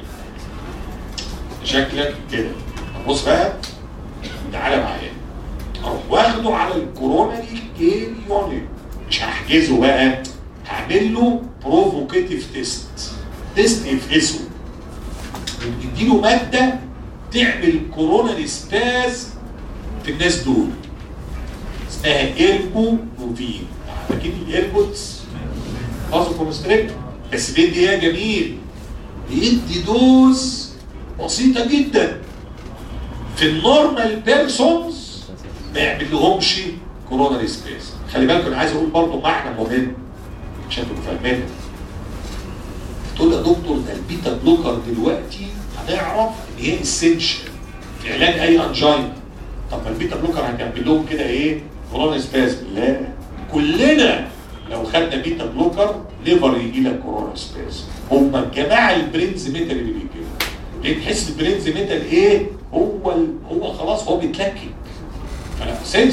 شكلك كده طب بص بقى تعالى معايا اروح واخده على الكورونا كير يونت مش هحجزه بقى هعمل له بروفوكيتيف تيست تيست يفقسه وتديله ماده تعمل كورونا سباز في الناس دول اسمها ايربو نوفين فاكرين الايربوتس فازو كونستريكت بس بيدي ايه جميل بيدي دوز بسيطه جدا في النورمال بيرسونز ما يعمل لهمش كورونا سبيس خلي بالكم انا عايز اقول برضه معنى مهم عشان تبقوا فاهمينها تقول يا دكتور ده البيتا بلوكر دلوقتي هنعرف ان هي اسينشال في علاج اي انجينا طب ما البيتا بلوكر هنعمل لهم كده ايه كورونا سبازم لا كلنا لو خدنا بيتا بلوكر ليفر يجي لك كورونا سبازم هم الجماعه البرينز ميتال اللي بيجيبوا ليه تحس البرينز ميتال ايه هو ال... هو خلاص هو بيتلكك فلا سنسيتيف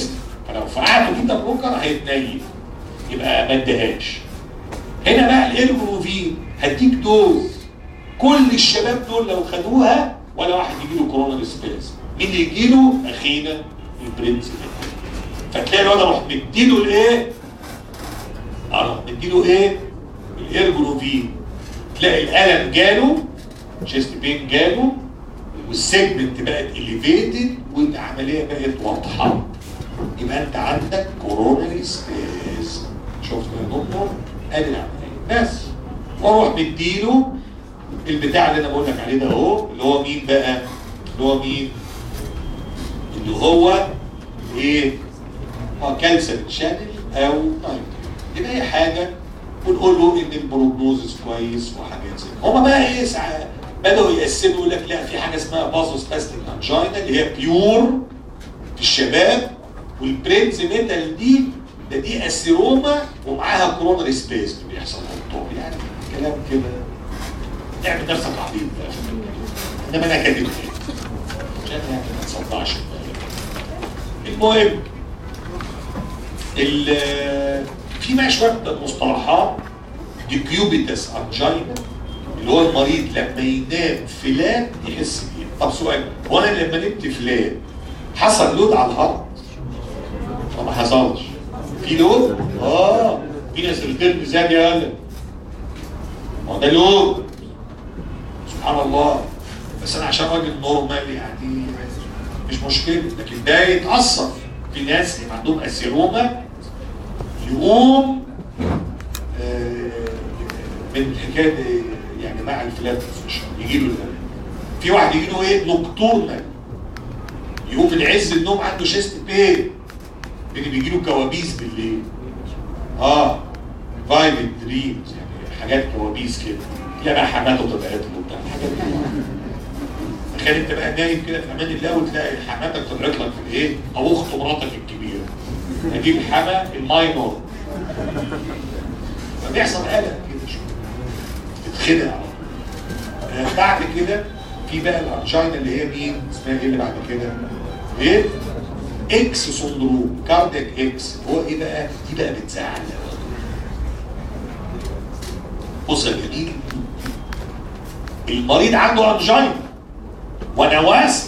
فلو فقعته بيتا بلوكر هيتنيل يبقى ما اديهاش هنا بقى الارجوفين هديك دوز كل الشباب دول لو خدوها ولا واحد يجي له كورونا سبيس مين اللي يجي له اخينا البرنس فتلاقي الواد اروح مديله الايه؟ اروح مديله ايه؟ الارجوفين تلاقي الالم جاله شيست بين جاله والسيجمنت بقت اليفيتد والعمليه بقت واضحه يبقى انت عندك كورونا سبيس شفت يا دكتور؟ ادي العمليه بس واروح مديله البتاع اللي انا بقول لك عليه ده اهو اللي هو مين بقى؟ اللي هو مين؟ اللي هو ايه؟ اه كالسيوم شانل او نايتروجين يبقى اي حاجه ونقول له ان البروجنوزس كويس وحاجات زي كده. هما بقى ايه ساعة بدأوا يقسموا يقول لك لا في حاجه اسمها بازوس باستيك انجينا اللي هي بيور في الشباب والبرينز ميتال دي ده دي اسيروما ومعاها كورونري سبيس بيحصل طب يعني كلام كده تعمل نفسك عبيط بقى انما انا كاتب كده عشان يعني ما تصدعش المهم ال- في بقى شويه مصطلحات ديكيوبيتس انجينا اللي هو المريض لما ينام فلان يحس بيه طب سؤال هو انا لما نمت فلان حصل لود على الهارت ما حصلش في لود اه في ناس القلب زاد يا ولد ما هو ده لود سبحان الله بس انا عشان راجل نورمال يعني مش مشكله لكن ده يتاثر في ناس يبقى عندهم اسيروما يقوم آه، من الحكايه دي يعني مع الفلات يجي له في واحد يجي له ايه نكتورنال يقوم من عز النوم عنده شيست بين اللي بيجي له كوابيس بالليل اه فايلنت دريمز يعني حاجات كوابيس كده تلاقي بقى حماته طلعت له وبتاع الحاجات دي تخيل انت بقى نايم كده في امان الله وتلاقي حماتك طلعت لك في الايه او اخت مراتك الكبيره اجيب حما الماينور فبيحصل قلق كده شويه تتخدع آه، بعد كده في بقى الانجينا اللي هي مين اسمها ايه اللي بعد كده ايه اكس سندروم كاردياك اكس هو ايه بقى دي بقى بتزعل أوي. بص يا جميل المريض عنده انجينا وانا واثق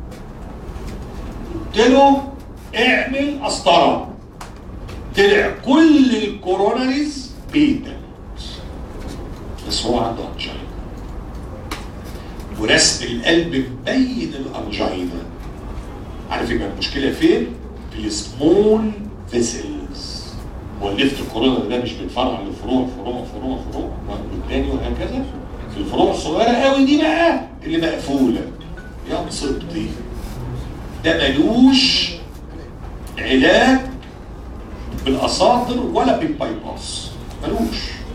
قلت له اعمل قسطره طلع كل الكوروناريز بيتا بس هو عنده انجينا ورسم القلب مبين الانجينا عارف يبقى المشكله فين؟ في السمول فيسلز هو الليفت الكورونا ده مش بيتفرع لفروع فروع فروع فروع والتاني وهكذا في الفروع الصغيره قوي دي بقى اللي مقفوله يا مصيبتي ده ملوش علاج بالاساطر ولا بالباي باس ملوش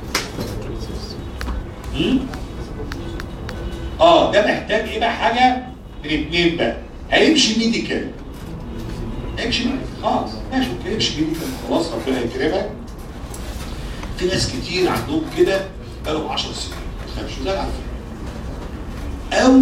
مم؟ اه ده محتاج ايه بقى حاجه من اتنين بقى هيمشي ميديكال هيمشي ميديكال خلاص ماشي اوكي يمشي ميديكال خلاص ربنا يكرمك في ناس كتير عندهم كده بقالهم 10 سنين ما تخافش زي على فكره او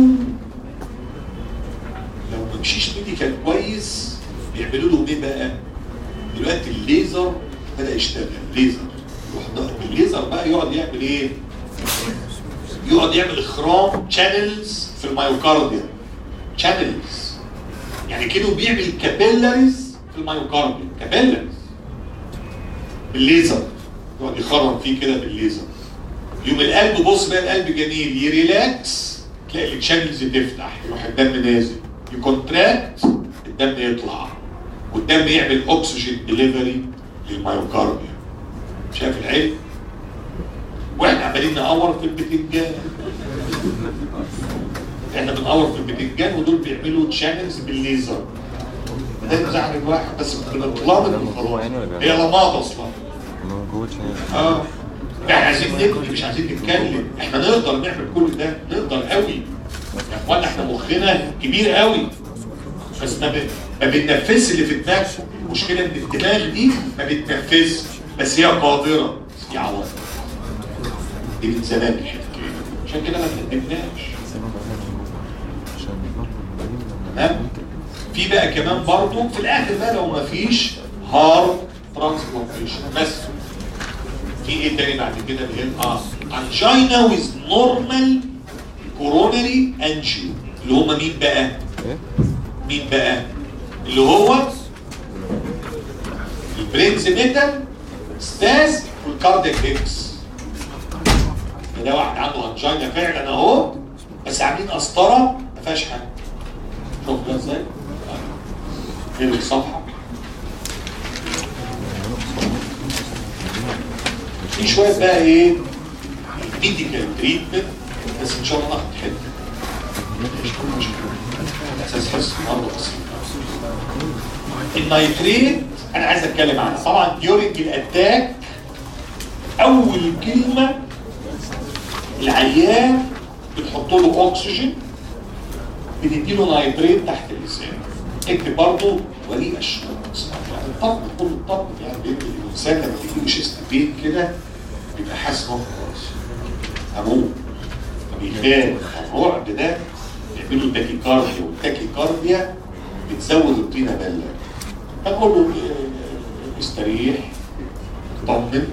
لو ما مشيش ميديكال كويس بيعملوا لهم ايه بقى؟ دلوقتي الليزر بدا يشتغل ليزر يروح ض- الليزر بقى يقعد يعمل ايه؟ يقعد يعمل اخرام شانلز في الميوكارديا شانلز يعني كده بيعمل كابيلاريز في الميوكارديا كابيلاريز بالليزر يقعد يخرم فيه كده بالليزر يوم القلب بص بقى القلب جميل يريلاكس تلاقي الشانلز تفتح يروح الدم نازل يكونتراكت الدم يطلع والدم يعمل اكسجين ديليفري للميوكارديا شايف العلم؟ واحنا عمالين نقور في البتنجان احنا بنقور في البتنجان ودول بيعملوا تشانلز بالليزر ده يزعل الواحد بس بنطلع من الخلاص هي لماضه اصلا موجود شيء اه احنا عايزين نبكي مش عايزين نتكلم احنا نقدر نعمل كل ده نقدر قوي يا اخوانا احنا مخنا كبير قوي بس ما, ب... ما بتنفذش اللي في دماغك المشكله ان الدماغ دي ما بتنفذش بس هي قادره يا عوض دي من زمان الحكايه عشان كده ما تقدمناش عشان تمام في بقى كمان برضه في الاخر بقى لو ما فيش هارد ترانسبلانتيشن بس في ايه تاني بعد كده اللي هي اه انجينا ويز نورمال كورونري انجيو اللي هم مين بقى؟ ايه؟ مين بقى؟ اللي هو البرينز ميتال ستاز والكاردياك هيكس ده واحد عنده انجينا فعلا اهو بس عاملين قسطره ما فيهاش حاجه شوف ده ازاي؟ غير الصفحه في شويه بقى ايه ميديكال تريتمنت بس ان شاء الله ناخد حته اساس حس النهارده بسيط النيتريت انا عايز اتكلم عنها طبعا ديورنج الاتاك اول كلمه العيان بتحط له اكسجين بتديله نيتريت تحت اللسان اكتب برضه ولي اشرب يعني الطب كل الطب يعني بيبقى الانسان لما بيجيله شيست بين كده بيبقى حاسس ان هو خلاص هموت فبيخاف الرعب ده بيعملوا التاكيكارديا والتاكيكارديا بتزود الطينه بله فنقول له آه، استريح اطمن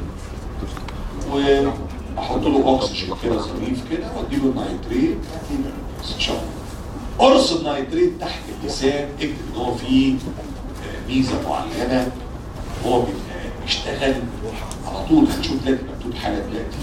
واحط له اكسجين كده ظريف كده واديله النيتريت ان شاء الله قرص النيتريت تحت اللسان اكتب ان هو فيه آه، ميزه معينه هو بيبقى بيشتغل على طول هنشوف دلوقتي مكتوب حاله دلوقتي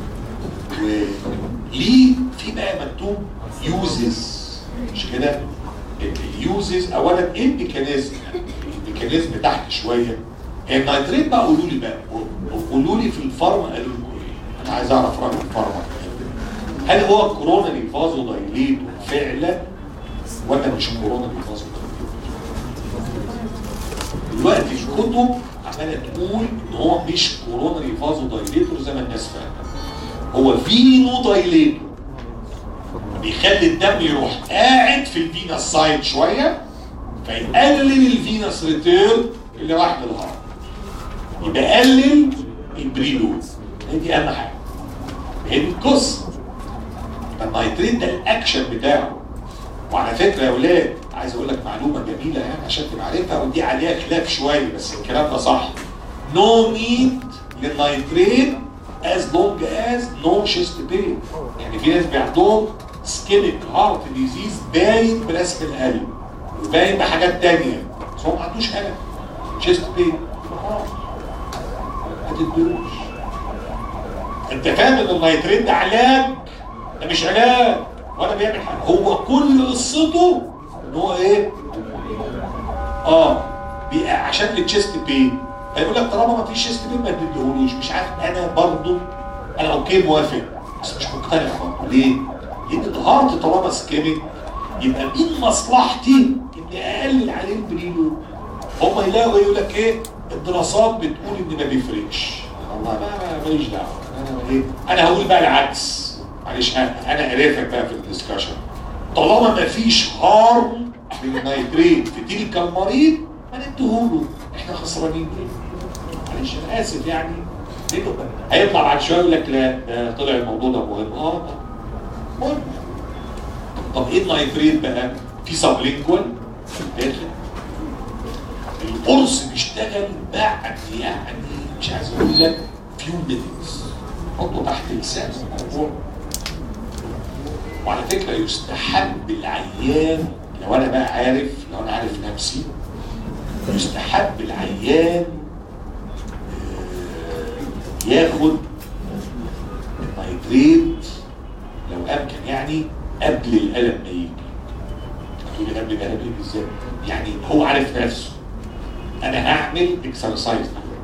وليه في بقى مكتوب يوزز مش كده اليوزز اولا ايه الميكانيزم الميكانيزم تحت شويه النيتريت بقى قولوا لي بقى قولوا لي في الفارما قالوا لكم ايه انا عايز اعرف راي الفارما هل هو كورونري فازو دايليت فعلا ولا مش كورونري فازو دلوقتي الكتب عماله تقول ان هو مش كورونري فازو دايليتور زي ما الناس فاهمه هو فينو دايليتور بيخلي الدم يروح قاعد في الفينس سايد شويه فيقلل الفينس ريتيرن اللي راح للهارت يبقى قلل البريلود هي دي اهم حاجه هي دي القصه النيتريت ده الاكشن بتاعه وعلى فكره يا ولاد عايز اقول لك معلومه جميله يعني عشان تبقى عارفها ودي عليها خلاف شويه بس الكلام ده صح نو نيد للنيتريت از لونج از نو شيست بين يعني في ناس عندهم سكيليك هارت ديزيز باين برسم القلب وباين بحاجات تانية بس هو ما عندوش قلب شيست بين ما تدلوش انت فاهم ان النيتريت ده علاج ده مش علاج ولا بيعمل حاجه هو كل قصته ان هو ايه اه بي- عشان التشيست بين هيقول لك طالما ما فيش شيست بين ما تديهولوش مش عارف انا برضو انا اوكي موافق بس مش مقتنع برضه ليه؟ لان الهارت طالما سكيميك يبقى مين مصلحتي اني اقلل عليه البريلو هم يلاقوا يقول لك ايه الدراسات بتقول ان ما بيفرقش والله ما ماليش دعوه انا ايه انا هقول بقى العكس معلش انا انا قريتك بقى في الدسكشن طالما ما فيش هارم من النيتريت في تلك المريض ما نديهوله احنا خسرانين ليه؟ معلش انا اسف يعني ليه ده؟ هيطلع بعد شويه يقول لك لا ده طلع الموضوع ده مهم اه طب مهم طب ايه النيتريت بقى؟ في سبلينجوال في الداخل القرص بيشتغل بعد يعني مش عايز اقول لك فيو مينتس حطه تحت لسان الموضوع وعلى فكره يستحب العيان لو انا بقى عارف لو انا عارف نفسي يستحب العيان آه، ياخد النيتريت لو امكن يعني قبل الالم ما يجي تقول لي قبل الالم يجي ازاي؟ يعني هو عارف نفسه انا هعمل اكسرسايز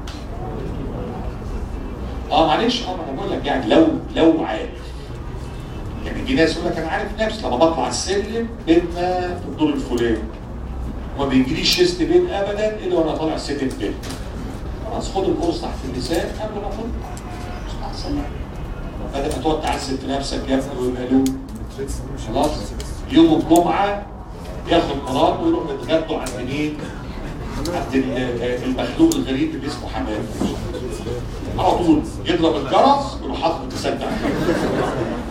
اه معلش اه ما انا بقول لك يعني لو لو عارف يعني في ناس يقول لك انا عارف نفسي لما بطلع السلم بيتنا في الدور الفلاني وما بيجريش شيست بين ابدا الا وانا طالع سلم بين خلاص خد القرص تحت اللسان قبل ما اخد مع السلامه بدل ما تقعد تعذب في نفسك يا ابني ويبقى له خلاص يوم الجمعه ياخد مراته ويروح يتغدوا عند مين؟ عند ال- المخلوق الغريب اللي اسمه حماد على طول يضرب الجرس ويروح حاطط المسدس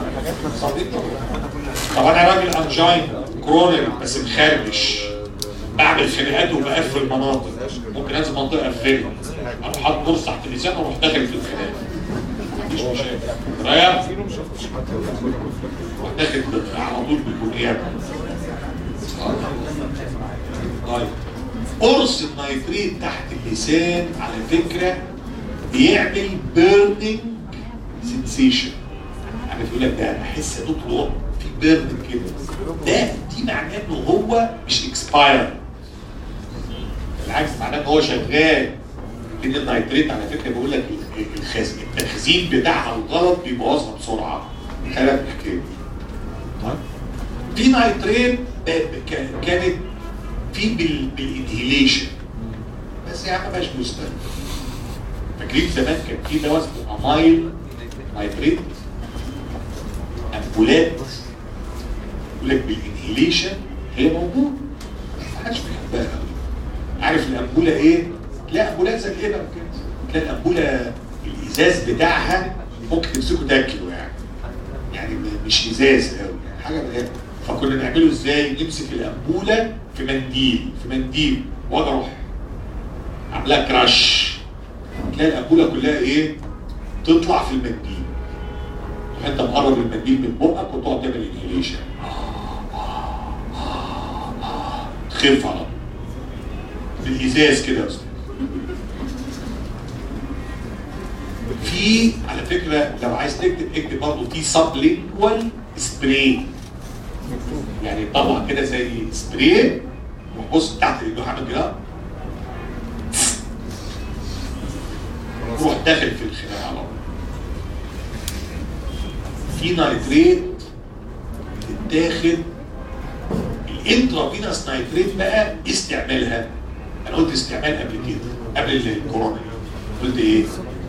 صديقي طب انا راجل انجين كرونري بس مخربش بعمل خناقات وبقفل مناطق ممكن انزل منطقه اقفلها اروح حاطط نص تحت اللسان واروح داخل في الخناقه مفيش مشاكل رايح داخل على طول بالبنيان طيب قرص النيتريت تحت اللسان على فكره بيعمل بيرنينج سنسيشن عارف يقول لك ده بحس يا دكتور في بيرن كده ده دي معناه انه هو مش اكسباير بالعكس معناه ان هو شغال لان النيتريت على فكره بيقول لك الخز- التخزين بتاعها الغلط بيبوظها بسرعه خلي بالك من الحكايه دي. طيب في نيتريت ب- ب- كان- كانت في بال- بالانهيليشن بس يا عم مش مستند فاكرين زمان كان في دواء اسمه امايل نيتريت امبولات يقول لك بالانهيليشن هي موجوده ما حدش بيحبها قوي عارف الانبوله ايه؟ تلاقي امبولات زي كده وكده تلاقي الانبوله الازاز بتاعها ممكن تمسكه تاكله يعني يعني م- مش ازاز قوي يعني حاجه غير فكنا نعمله ازاي؟ نمسك الانبوله في منديل في منديل واجي اروح عاملاها كراش تلاقي الانبوله كلها ايه؟ تطلع في المنديل انت مقرب المنديل من بقك وتقعد تعمل انهيليشن تخف على طول بالازاز كده يا استاذ في على فكره لو عايز تكتب اكتب برضه في سبلينجوال سبراي يعني طبعا كده زي سبراي وبص تحت ايده عامل كده روح داخل في الخناقه على طول في نايتريت تتاخد الانترافينوس نايتريت بقى استعمالها انا قلت استعمال قبل كده قبل الكورونا قلت ايه؟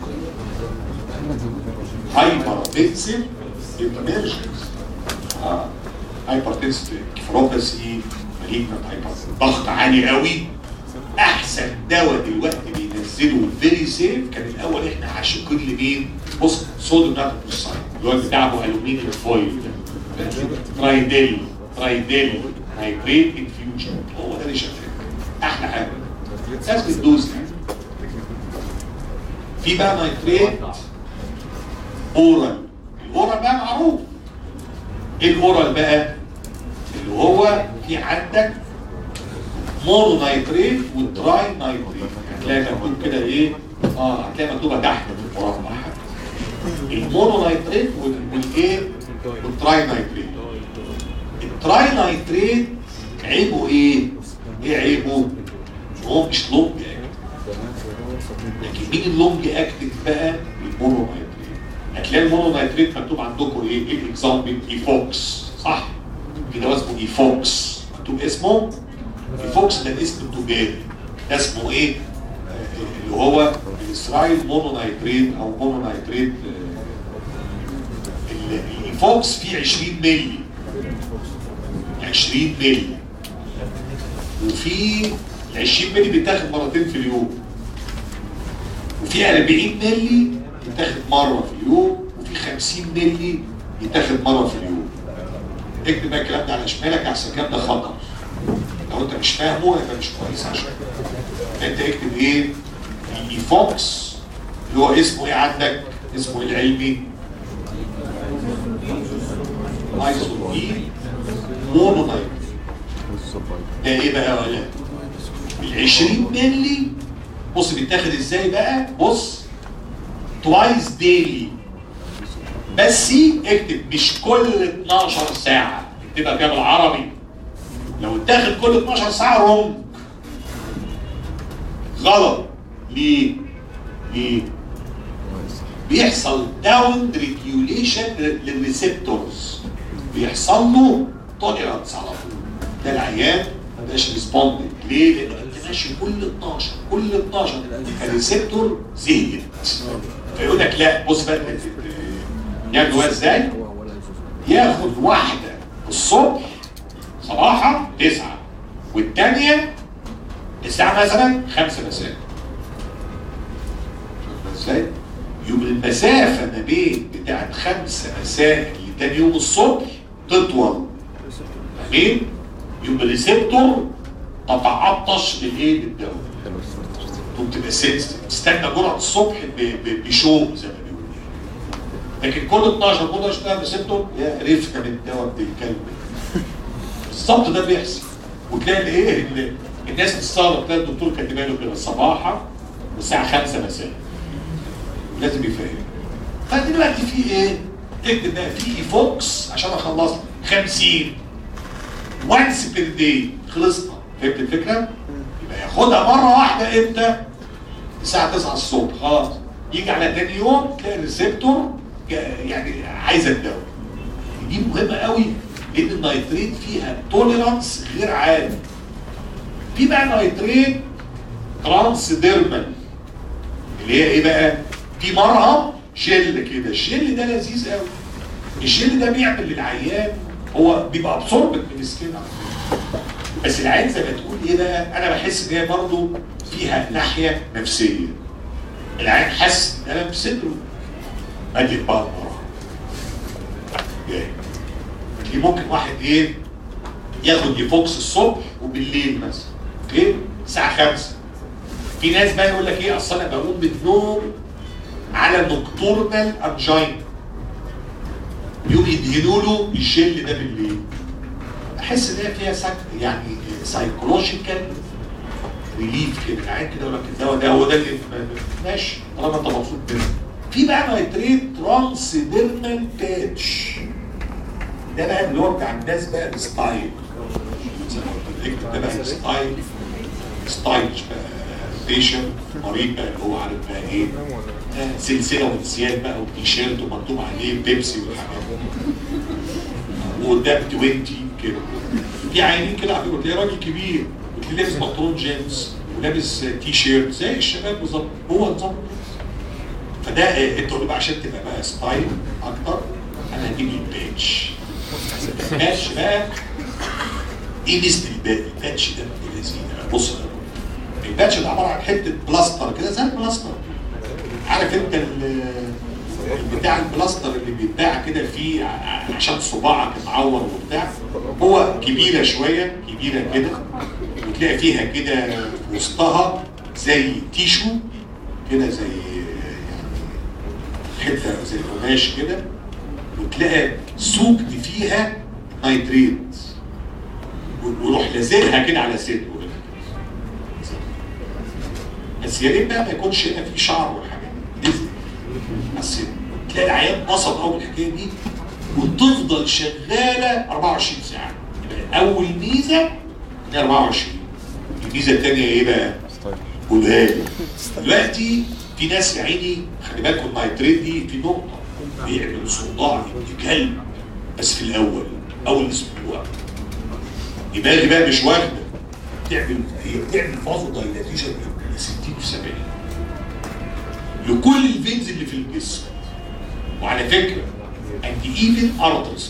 هايبرتنسيف انرجيز اه هايبرتنسيف كفروباسي مالجنت هايبرتنسيف ضغط عالي قوي احسن دواء دلوقتي بينزله فيري سيف كان الاول احنا عاشقين لمين؟ بص صوديوم ناتروكسايد اللي هو بتاع ابو الومنيوم فويل ده ترايديل ترايديل نايتريت انفيوجن هو ده اللي شغال احلى حاجه ناس بتدوس يعني في بقى نايتريت اورال الاورال بقى معروف ايه الاورال بقى؟ اللي هو في عندك مونو نايتريت وتراي نايتريت هتلاقي مكتوب كده ايه اه هتلاقي مكتوبه تحت في المربع المونو نايتريت وال- والايه والتراي نايتريت التراي نايتريت عيبه ايه ايه عيبه إن هو مش لونج اكتف لكن مين اللونج اكتف بقى المونو نايتريت هتلاقي المونو نايتريت مكتوب عندكم ايه ايه الاكزامبل ايفوكس صح في دواء اسمه ايفوكس مكتوب اسمه الفوكس ده اسم تجاري ده اسمه ايه؟ آه، اللي هو الاسرائيل مونونايتريت او مونونايتريت آه، ال- الفوكس فيه 20 مللي 20 مللي وفي ال 20 مللي بيتاخد مرتين في اليوم وفي 40 مللي بيتاخد مره في اليوم وفي 50 مللي بيتاخد مره في اليوم اكتب بقى الكلام ده على شمالك احسن الكلام ده خطر لو انت مش فاهمه يبقى مش كويس عشان انت اكتب ايه الايفوكس اللي هو اسمه ايه عندك اسمه إيه العلمي ايزوبين مونونايت ده ايه بقى ولا ال 20 مللي بص بيتاخد ازاي بقى بص توايس ديلي بس اكتب مش كل 12 ساعه اكتبها كده بالعربي لو اتاخد كل 12 ساعه رونج غلط ليه؟ ليه؟ بيحصل داون ريجيوليشن للريسبتورز بيحصل له توليرانس على طول ده العيان ما بقاش ريسبوندنج ليه؟ لان انت ماشي كل 12 كل 12 فالريسبتور زهقت فيقول لك لا بص بقى ياخدوا ازاي؟ ياخد واحده الصبح صباحا تسعة والتانية الساعة مثلا خمسة مساء ازاي؟ يوم المسافة ما بين بتاعت خمسة مساء لتاني يوم الصبح تطول فاهمين؟ يوم الريسبتور تتعطش بالايه بالدواء حلو السنتر تقوم تبقى سنسيتيف تستنى جرعه الصبح ب- ب- بشوق زي ما بيقولوا لكن كل 12 كل 12 ريسبتور يا رفقه من الدواء ابن الكلب بالظبط ده بيحصل وتلاقي الايه ال- الناس تستغرب تلاقي الدكتور كاتبها له كده صباحا والساعه 5 مساء لازم يفهم فدلوقتي في ايه؟ اكتب بقى في فوكس عشان اخلص 50 وانس بير داي خلصنا فهمت الفكره؟ يبقى ياخدها مره واحده امتى؟ الساعه 9 الصبح خلاص يجي على تاني يوم تلاقي الريسبتور جا- يعني عايزه الدواء دي مهمه قوي لان النيتريت فيها توليرانس غير عادي في بقى نيتريت ترانس ديرمال اللي هي ايه بقى؟ في مرهم جل كده الجل ده لذيذ قوي الجل ده بيعمل للعيان هو بيبقى ابسوربت من السكين على فكرة. بس العين زي ما تقول ايه بقى انا بحس ان هي برضه فيها ناحيه نفسيه العين حس ان انا في صدره ادي بقى المره جاي دي ممكن واحد ايه ياخد يفوكس الصبح وبالليل مثلا اوكي الساعه 5 في ناس بقى يقول لك ايه اصل انا بقوم من النوم على نوكتورنال انجين يقوم يدهنوا له الجل ده بالليل احس ان هي فيها سك يعني سايكولوجيكال ريليف كده العين كده يقول لك الدواء ده هو ده اللي ماشي طالما انت مبسوط منه في بقى نيتريت ترانسديرمال باتش ده بقى اللي هو بتاع الناس بقى الستايل زي ما قلت لك ده بقى الستايل ستايلش بقى بيشن مريض بقى اللي هو عارف بقى ايه آه، سلسله ونسيان بقى وتيشيرت ومكتوب عليه بيبسي والحاجات دي وقدام 20 كده في عينين كده على فكره تلاقيه راجل كبير وتلاقيه لابس بنطلون جينز ولابس تي شيرت زي الشباب بالظبط هو نظام فده آه، انت بقى عشان تبقى بقى ستايل اكتر انا هجيب لي الباتش الباتش بقى ايه ميزه الباتش؟ الباتش ده ابن لذيذ بص يا دكتور. الباتش ده عباره عن حته بلاستر كده زي البلاستر عارف انت ال- بتاع البلاستر اللي بيتباع كده فيه ع- عشان صباعك معور وبتاع هو كبيره شويه كبيره كده وتلاقي فيها كده وسطها زي تيشو كده زي يعني حته زي قماش كده وتلاقي سوقد فيها نيتريت ويروح لازقها كده على صدره كده بس يا ريت بقى ما يكونش هنا في شعر والحاجات دي لزق بس تلاقي العيان بسط قوي الحكايه دي وتفضل شغاله 24 ساعه يبقى اول ميزه ان هي 24 الميزه الثانيه ايه بقى؟ ستايل قولها لي دلوقتي في ناس يا عيني خلي بالكم النايتريت دي في نقطه بيعمل صداع ابن كلب بس في الاول اول اسبوع دماغي بقى مش واخده تعمل هي بتعمل فازو دايلاتيشن من 60 في 70 لكل الفينز اللي في الجسم وعلى فكره انت ايفن ارترز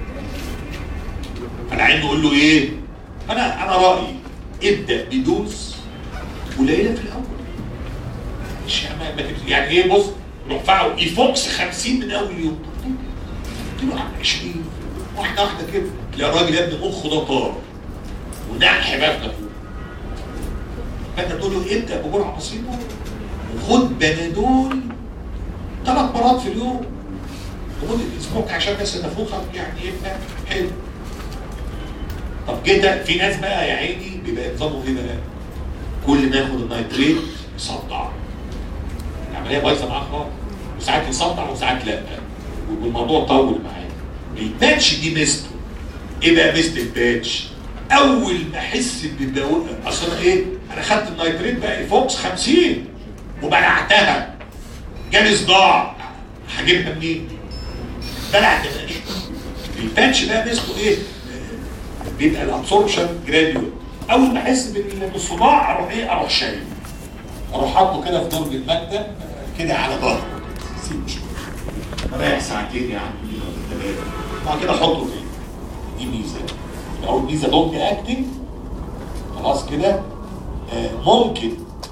فالعين نقول له ايه؟ انا انا رايي ابدا بدوز قليله في الاول مش ما- ما تبت- يعني ايه بص روح فعل ايفوكس 50 من اول يوم قلت له عم 20 واحده واحده كده تلاقي الراجل يا ابني مخه ده طار ونحي بقى في نافوخه. فانت تقول له ابدا بجرعه بسيطه وخد بنادول ثلاث مرات في اليوم لمده اسبوع عشان بس نافوخك يعني يبقى حلو طب كده في ناس بقى يا عيني بيبقى نظامه ايه بقى؟ كل ما ياخد النيتريت يصدع العمليه بايظه معاه خالص وساعات يصدع وساعات لا والموضوع طول معاه الباتش دي ميزته ايه بقى ميزه الباتش؟ اول ما احس بالدواء اصل انا ايه؟ انا خدت النيتريت بقى فوكس 50 وبلعتها جالي صداع هجيبها منين؟ بلعت يا باشا الباتش ده ميزته ايه؟ بيبقى الابسوربشن جراديوال اول ما احس بال- بالصداع اروح ايه اروح شايل اروح حاطه كده في درج المكتب كده على ظهره سيبه شويه رايح ساعتين يا عم كده ولا ثلاثه بعد كده احطه تاني دي ميزه يبقى اول ميزه دونج اكتنج خلاص كده آه، ممكن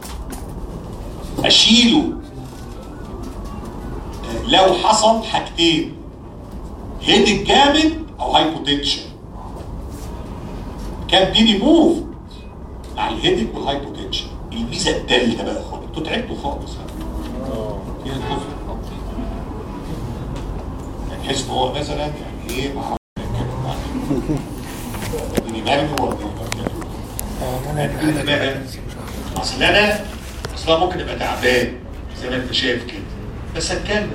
اشيله آه، لو حصل حاجتين هيدك جامد او هايبوتنشن كان دي ريموف مع الهيدك والهايبوتنشن الميزه الثالثه بقى خالص انتوا تعبتوا خالص فيها الكفر يعني تحس ان هو مثلا يعني ايه مع مرمي ولا انا بقى اصل انا اصلا ممكن ابقى تعبان زي ما انت شايف كده بس اتكلم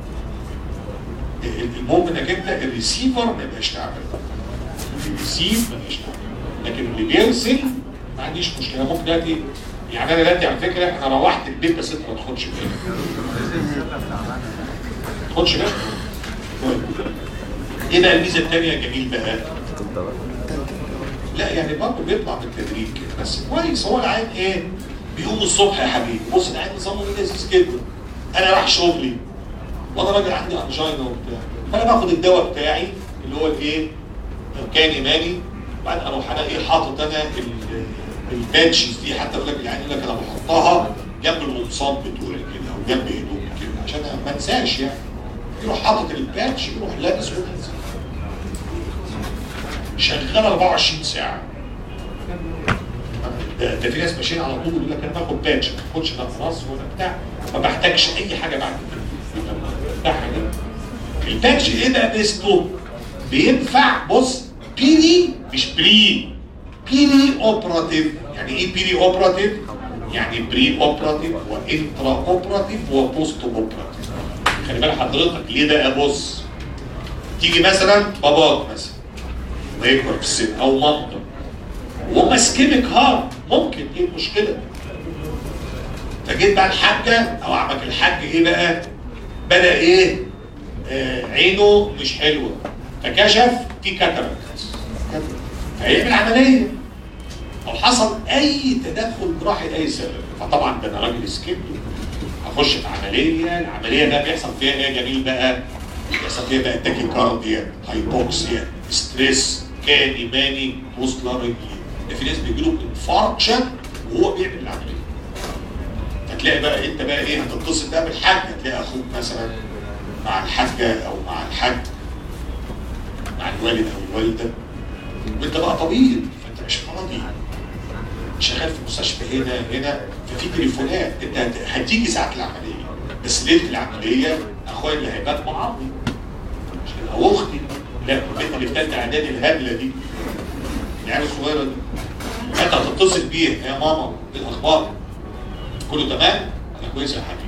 المهم انك انت الريسيفر ما يبقاش تعبان الريسيف ما يبقاش تعبان لكن اللي بيرسل ما عنديش مشكله ممكن دلوقتي يعني انا دلوقتي على فكره انا روحت البيت بس انت ما تاخدش بالك ما تاخدش بالك طيب. ايه بقى الميزه الثانيه يا جميل بقى؟ لا يعني برضه بيطلع بالتدريج كده بس كويس هو العين ايه؟ بيقوم الصبح يا حبيبي بص العين نظامه لذيذ جدا انا رايح شغلي وانا راجل عندي انجينا وبتاع فانا باخد الدواء بتاعي اللي هو الايه؟ كان ايماني وبعدين اروح انا ايه حاطط انا الباتشز دي حتى يقول لك العين يقول لك انا بحطها جنب القمصان بتوعي كده او جنب هدومي كده عشان ما انساش يعني يروح حاطط الباتش يروح لابس ونازل شغال 24 ساعه ده, ده في ناس ماشيين على طول يقول لك انا باخد باتش ما باخدش لا خلاص ولا بتاع ما بحتاجش اي حاجه بعد كده ده حاجه الباتش ايه بقى ميزته؟ بينفع بص بيري مش بري بيري اوبراتيف يعني ايه بيري اوبراتيف؟ يعني بري اوبراتيف وانترا اوبراتيف وبوست اوبراتيف خلي بالك حضرتك ليه بقى بص تيجي مثلا باباك مثلا ويكبر في السن او مامتك وهم اسكيميك هارت ممكن ايه المشكله فجيت بقى الحاجه او عمك الحاج ايه بقى بدا ايه آه عينه مش حلوه فكشف في كاتاراكت فيعمل عمليه او حصل اي تدخل جراحي لاي سبب فطبعا ده انا راجل سكيبتو هخش في عمليه العمليه ده بيحصل فيها ايه يا جميل بقى بيحصل فيها بقى تاكيكارديا هايبوكسيا ستريس كان ايماني وصل رجلي ده في ناس بيجي لهم انفاركشن وهو بيعمل العمليه فتلاقي بقى انت بقى ايه هتتصل بقى بالحاج هتلاقي اخوك مثلا مع الحاجه او مع الحاج مع الوالد او الوالده وانت بقى طبيب فانت مش مرضي شغال في مستشفى هنا هنا ففي تليفونات انت هتيجي ساعه العمليه بس ليله العمليه اخويا اللي هيبات معاطي او اختي لا البنت اللي في ثالثه اعدادي الهبله دي العيال الصغيره دي انت هتتصل بيها يا ماما ايه الاخبار؟ كله تمام؟ انا كويس يا حبيبي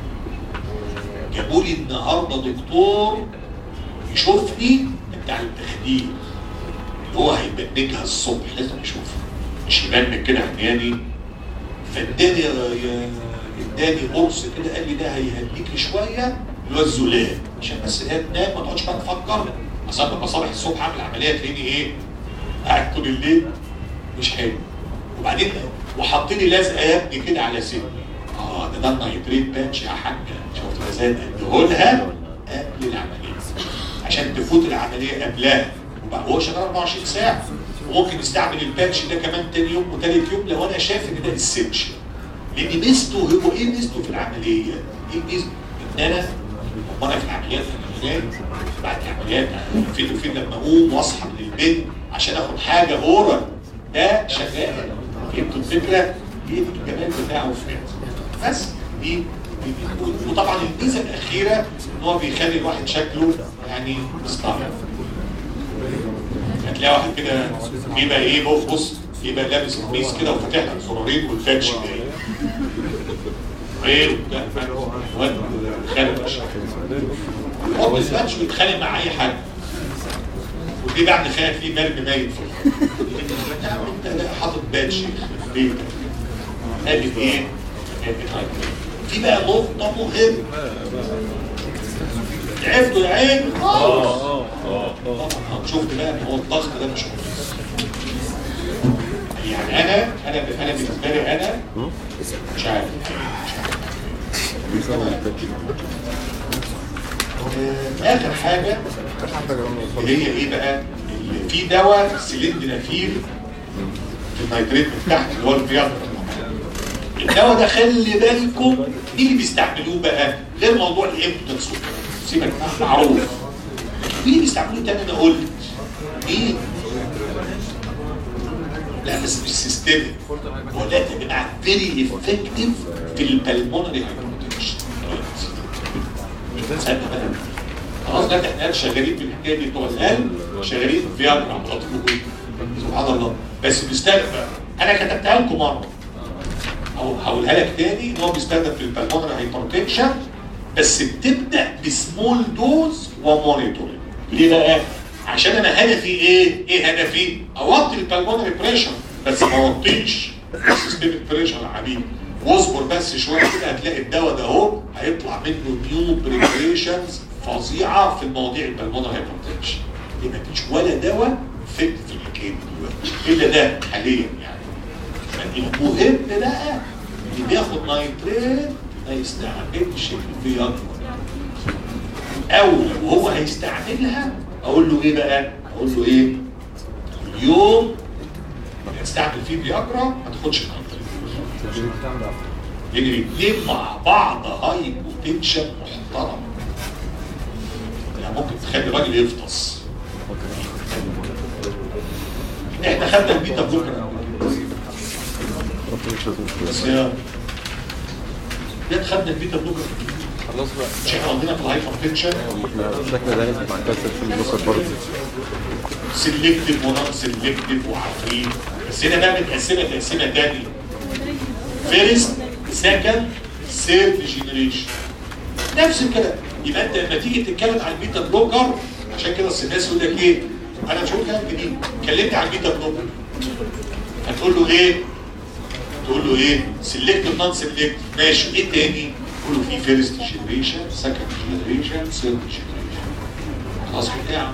جابوا لي النهارده دكتور يشوفني بتاع التخدير اللي هو هيبنجها الصبح لازم يشوفها مش يبنج كده عمياني فاداني اداني قرص كده قال لي ده هيهديك شويه اللي هو الزلال عشان بس هي تنام ما تقعدش بقى تفكر اصل لما صبح الصبح اعمل عمليه تلاقيني ايه قاعد طول الليل مش حلو وبعدين وحاطين لي لزقه يا ابني كده على سني اه ده ده النيتريت باتش يا حاجه شفت مزاج اديهولها قبل العمليه عشان تفوت العمليه قبلها وهو شغال 24 ساعه وممكن يستعمل الباتش ده كمان تاني يوم وتالت يوم لو انا شايف ان ده اسينشال لان ميزته هو ايه ميزته في العمليه؟ ايه ميزته؟ ان انا وانا في العمليات في العمليات بعد العمليات فين وفين لما اقوم واصحى من البيت عشان اخد حاجه اورال ده شغال فهمتوا الفكره؟ ايه الجمال بتاعه في بس دي, دي وطبعا الميزه الاخيره ان هو بيخلي الواحد شكله يعني مستعرض هتلاقي واحد كده بيبقى ايه بص بص يبقى لابس قميص كده وفاتح لك زرارين والفاتش جاي ايه واد خارج حط الفاتش ويتخانق مع اي حد ودي بعد خانق فيه مرمي ميت في انت حاطط باتش في بيتك ادي ايه؟ في بقى نقطة مهمة عرفتوا يا عين خالص شفت بقى ان هو الضغط ده مش كويس يعني انا انا انا بالنسبه لي انا مش عارف اخر حاجه اللي هي ايه بقى اللي في دواء سلندنافيل في النيتريت من تحت اللي هو الفياض الدواء ده خلي بالكم مين اللي بيستعملوه بقى غير موضوع الامبوتنس سيبك معروف مين اللي بيستعملوه تاني انا قلت مين لا بس مش سيستمك ولكن بيبقى فيري افكتيف في البلمونري هايبرتنشن خلاص ده احنا شغالين في الحكايه دي بتوع القلب شغالين في اربع مرات سبحان الله بس بيستخدم انا كتبتها لكم مره او هقولها لك تاني ان هو بيستخدم في البلمونري هايبرتنشن بس بتبدا بسمول دوز ومونيتورنج ليه بقى؟ عشان انا هدفي ايه؟ ايه هدفي؟ اوطي البلمونري بريشر بس ما اوطيش السيستميك بريشر يا حبيبي واصبر بس شويه كده هتلاقي الدواء ده اهو هيطلع منه نيو بريبريشنز فظيعه في المواضيع البلمونري هايبرتنشن ما فيش ولا دواء فت في الحكايه دي دلوقتي الا ده حاليا يعني المهم بقى اللي بياخد نايتريت ما يستعملش الفياجرا او لو هو هيستعملها اقول له ايه بقى؟ اقول له ايه؟ اليوم اللي هتستعمل فيه فياجرا ما تاخدش نايتريت لان الاثنين مع بعض هاي بوتنشن محترم يعني ممكن تخلي الراجل يفطس احنا خدنا البيتا بلوكر بس يا يا خدنا البيتا بلوكر خلاص بقى مش احنا عندنا في الهايبر تنشن شكل ده نسمع كاسر في البكر برضه سيلكتيف ونون سيلكتيف وعفريت بس هنا بقى متقسمه تقسيمه تانية فيرست سكند ثيرد جنريشن نفس الكلام يبقى انت لما تيجي تتكلم عن البيتا بلوكر عشان كده أصل الناس يقول لك ايه انا مش هقول كلام جديد كلمني عن البيتا بلوكر هتقول له ايه؟ تقول له ايه؟ سيلكتيف نون سيلكتيف ماشي ايه تاني؟ تقول له في فيرست جنريشن سكند جنريشن ثيرد جنريشن خلاص كده يا عم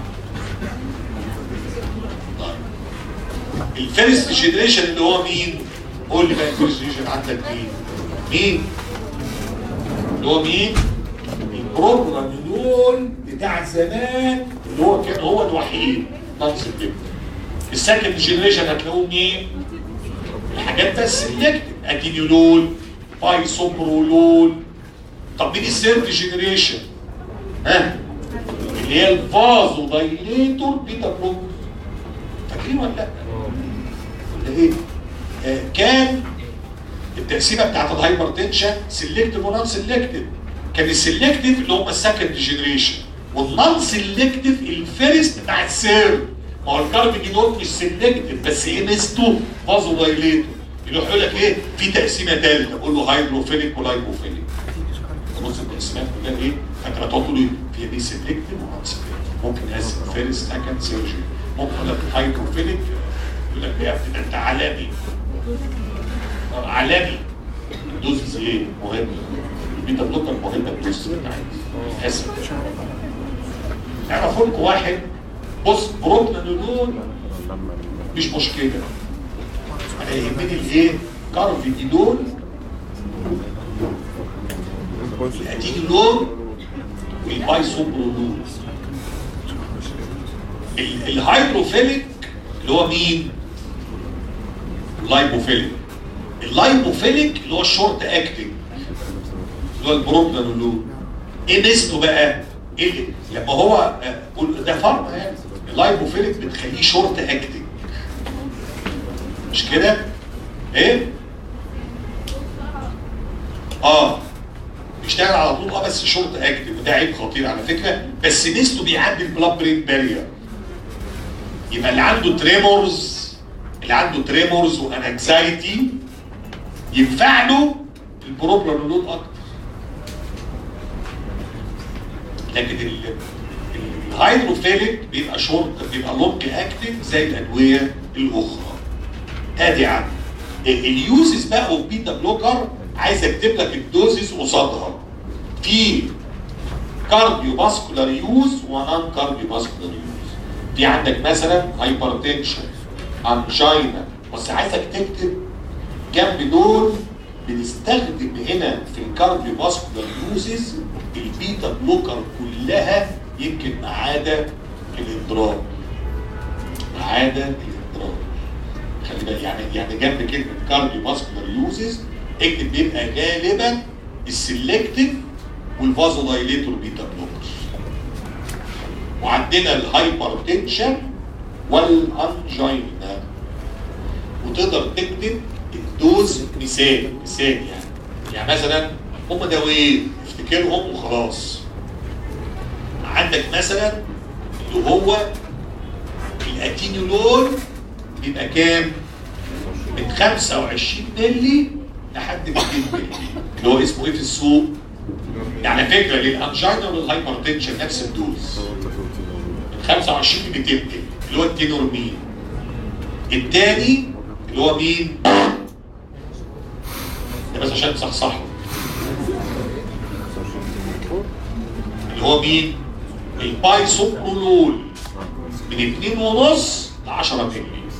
طيب الفيرست جنريشن اللي هو مين؟ قول لي بقى الفيرست جنريشن عندك مين؟ مين؟ اللي هو مين؟ البروبرانيول بتاع زمان اللي هو كان هو الوحيد نون سيلكتيف السكند جنريشن هتلاقوه مين؟ الحاجات بس سيلكتيف ادينيولول بايسوبرولول طب مين الثيرد جنريشن؟ ها؟ اللي هي الفازو دايليتور بيتا بلوك فاكرين ولا لا؟ ولا ايه؟ آه كان التقسيمه بتاعت الهايبر تنشن سيلكتيف ونون سيلكتيف كان السيلكتيف اللي هم السكند جنريشن والنون سيلكتيف الفيرست بتاع الثيرد ما هو الكاربيدينول مش سيلكتيف بس ايه ميزته فازو دايليتور يروح يقول لك ايه في تقسيمه ثالثه بقول له هيدروفيليك ولايبوفيليك نص التقسيمات كلها ايه؟ فانت هتقعد تقول ايه؟ في دي سيلكتيف ونون سيلكتيف ممكن اقسم فيرست سكند سيرجري ممكن اقول لك هيدروفيليك يقول لك يا ابني ده انت عالمي طب عالمي دوز ايه؟ مهم البيتا بلوكر مهمه الدوز بتاعتي اسف اعرفوا لكم واحد بص بروبنانول مش مشكله انا يهمني الايه؟ كارفيديدول الادينولول والبايسوبرولول ال- الهيدروفيليك اللي هو مين؟ اللايبوفيليك اللايبوفيليك اللي هو الشورت اكتنج اللي هو البروبنانولول ايه ميزته بقى؟ ايه اللي- لما هو آه، قول- ده فرق يعني اللايبوفيليك بتخليه شورت اكتنج مش كده؟ ايه؟ اه بيشتغل على طول اه بس شورت اكتف وده عيب خطير على فكره بس ميزته بيعدي البلاد برين بارير يبقى اللي عنده تريمورز اللي عنده تريمورز وانكزايتي ينفع له البروبرانولول اكتر لكن ال- ال- الهيدروفيليك بيبقى شورت بيبقى لونج اكتف زي الادويه الاخرى ادي يا عم اليوزز بقى اوف بيتا بلوكر عايز اكتب لك الدوزز قصادها في كارديو باسكولار يوز ونان كارديو باسكولار يوز في عندك مثلا هايبرتنشن انجينا بس عايزك تكتب جنب دول بنستخدم هنا في الكارديو باسكولار يوزز البيتا بلوكر كلها يمكن ما عدا الاضراب ما عدا الاضراب خلي بالك يعني يعني جنب كلمه كارديو ماسكولار يوزز اكتب بيبقى غالبا السلكتيف والفازو دايليتور بيتا بلوكر وعندنا الهايبرتنشن والانجينا وتقدر تكتب الدوز مثال مثال يعني يعني مثلا هم دوايين افتكرهم وخلاص عندك مثلا اللي هو الاتينولول بيبقى كام؟ من 25 مللي لحد 200 مللي اللي هو اسمه ايه في السوق؟ يعني على فكره للانجينا والهايبرتنشن نفس الدوز من 25 ل 200 مللي اللي هو التينورمين الثاني اللي هو مين؟ ده بس عشان تصحصحه اللي هو مين؟ البايسوبرولول من 2 ونص ل 10 مللي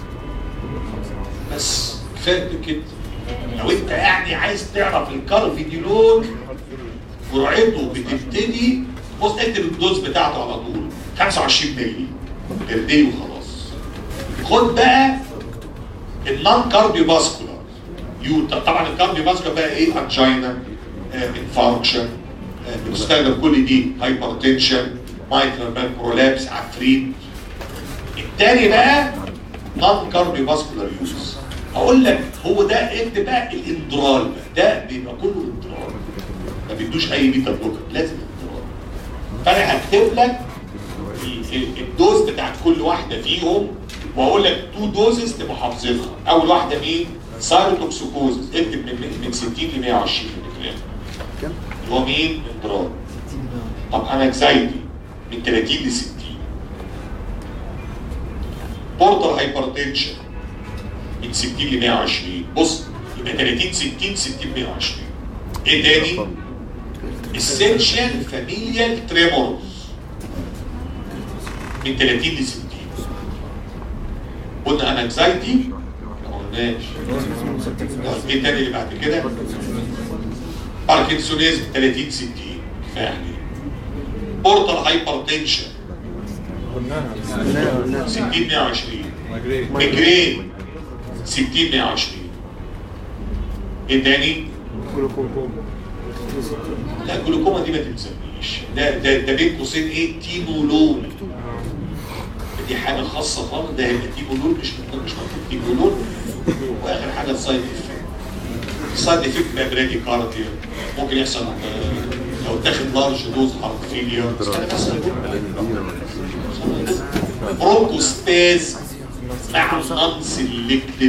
بس كفايه كده لو انت يعني عايز تعرف الكارفيديولول جرعته بتبتدي بص اكتب الدوز بتاعته على طول 25 مللي بير داي وخلاص خد بقى النون كارديو فاسكولار يو طبعا الكارديو فاسكولار بقى ايه انجينا انفاركشن بتستخدم كل دي هايبرتنشن مايترال برولابس عفريت التاني بقى نون كارديو فاسكولار يوز هقول لك هو ده انت بقى الاندرال بقى ده بيبقى كله اندرال ما بيدوش اي بيتا بلوكر لازم اندرال فانا هكتب لك ال- ال- الدوز بتاعت كل واحده فيهم واقول لك تو دوزز تبقى حافظينها اول واحده مين؟ سايروتوكسيكوز اكتب من من 60 ل 120 مللي جرام اللي هو مين؟ اندرال طب انكزايتي من 30 ل 60 بورتر هايبرتنشن من 60 ل 120 بص يبقى 30 60 60 120 ايه تاني؟ اسينشال فاميليال تريمورز من 30 ل 60 قلنا انكزايتي ما قلناش طب ايه تاني اللي بعد كده؟ باركنسونيزم 30 60 كفايه عليه بورتر هايبرتنشن 60 120 ميجرين 60 120 ايه تاني؟ لا الجلوكوما دي ما تلزمنيش ده ده ده بين قوسين ايه تيمولول دي حاجه خاصه خالص ده هيبقى تيمولول مش مكتوب مش مكتوب تيمولول واخر حاجه السايد افكت السايد افكت بقى برادي كارديا ممكن يحصل آه، لو تاخد لارج دوز هارت فيلير بس انا بس بروكوستاز مع نون سيلكتيف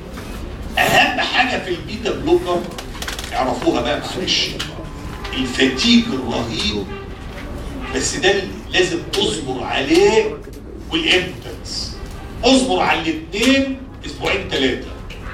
اهم حاجه في البيتا بلوكر اعرفوها بقى معلش الفتيج الرهيب بس ده لازم تصبر عليه والامبتنس اصبر على الاثنين اسبوعين ثلاثه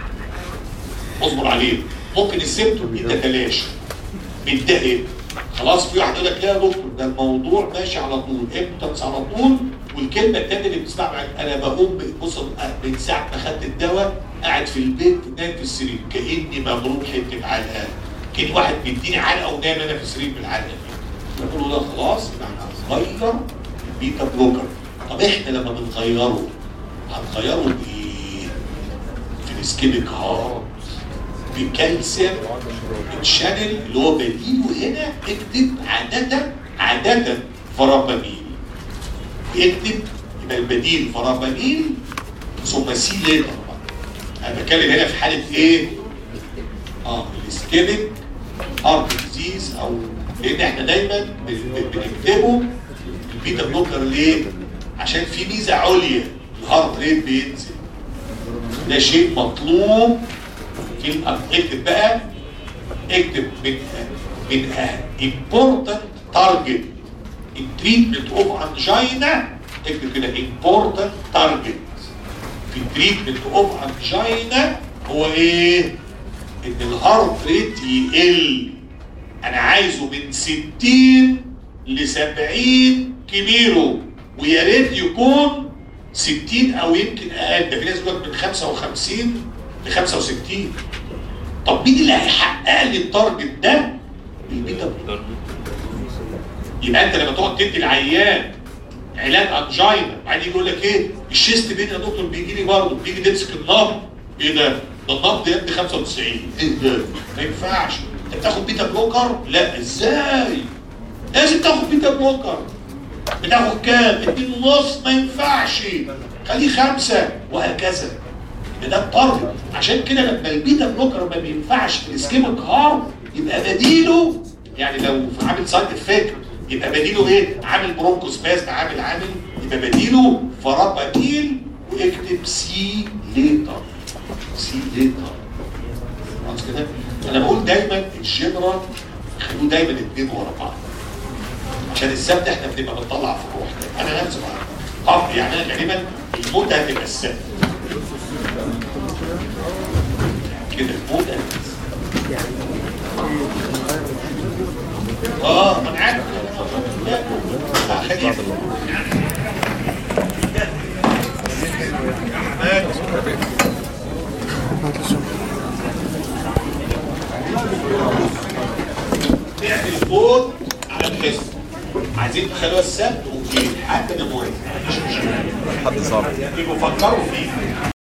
اصبر عليه ممكن السيمتوم يتتلاشى بالدقيق خلاص في واحد يقول لك لا يا دكتور ده الموضوع ماشي على طول امبتنس على طول والكلمه الثانيه اللي بتسمعها انا بقوم بص من ساعه ما خدت الدواء قاعد في البيت نايم في السرير كاني مضروب حته علقه كان واحد بيديني علقه ونايم انا في السرير بالعلقه دي بقول له ده خلاص يبقى احنا هنغير البيتا بلوكر طب احنا لما بنغيره هنغيره بايه؟ في الاسكيميك هارت بكالسيوم الشانل اللي هو بديله هنا اكتب عادة عادة فرابامين اكتب يبقى البديل فرابامين ثم سي ليتر بقى. انا بتكلم هنا في حالة ايه؟ اه الاسكيميك هارت ديزيز او لان احنا دايما بن- بن- بنكتبه البيتا بلوكر ليه؟ عشان في ميزة عليا الهارت ريت بينزل ده شيء مطلوب في الأرض. اكتب بقى اكتب من من important target in treatment of angina اكتب كده important target في treatment of angina هو ايه؟ ان الهارت ريت يقل انا عايزه من 60 ل 70 كيلو ويا ريت يكون 60 او يمكن اقل ده في ناس بيقول لك من 55 ل 65 طب مين اللي هيحقق لي التارجت ده؟ البيتا بلوكر. يبقى انت لما تقعد تدي العيان علاج انجينا بعدين يقول لك ايه الشيست بين يا دكتور بيجي لي برضه بيجي تمسك النبض ايه ده؟ ده النبض يد 95 ايه ده؟ ما ينفعش انت بتاخد بيتا بلوكر؟ لا ازاي؟ لازم تاخد بيتا بلوكر بتاخد كام؟ اتنين ونص ما ينفعش خليه خمسة وهكذا ده اضطر عشان كده لما البيتا بلوكر ما بينفعش في الاسكيميك هارت يبقى بديله يعني لو في عامل سايد افكت يبقى بديله ايه؟ عامل برونكوسباست عامل عامل يبقى بديله فراباميل واكتب سي ليتر سي ليتر خلاص كده انا بقول دايما الجنرال خلوه دايما اتنين ورا بعض عشان السبت احنا بنبقى بنطلع في الروح انا نفسي بقى طب يعني انا غالبا الموت هتبقى السبت كده الموت هتبقى السبت. اه ما انا عارف لا لا خليل نعمل فوت على الحس عايزين تخلوها السبت اوكي حتى انا موافق مفيش مشكله حد صعب يبقوا فكروا فيه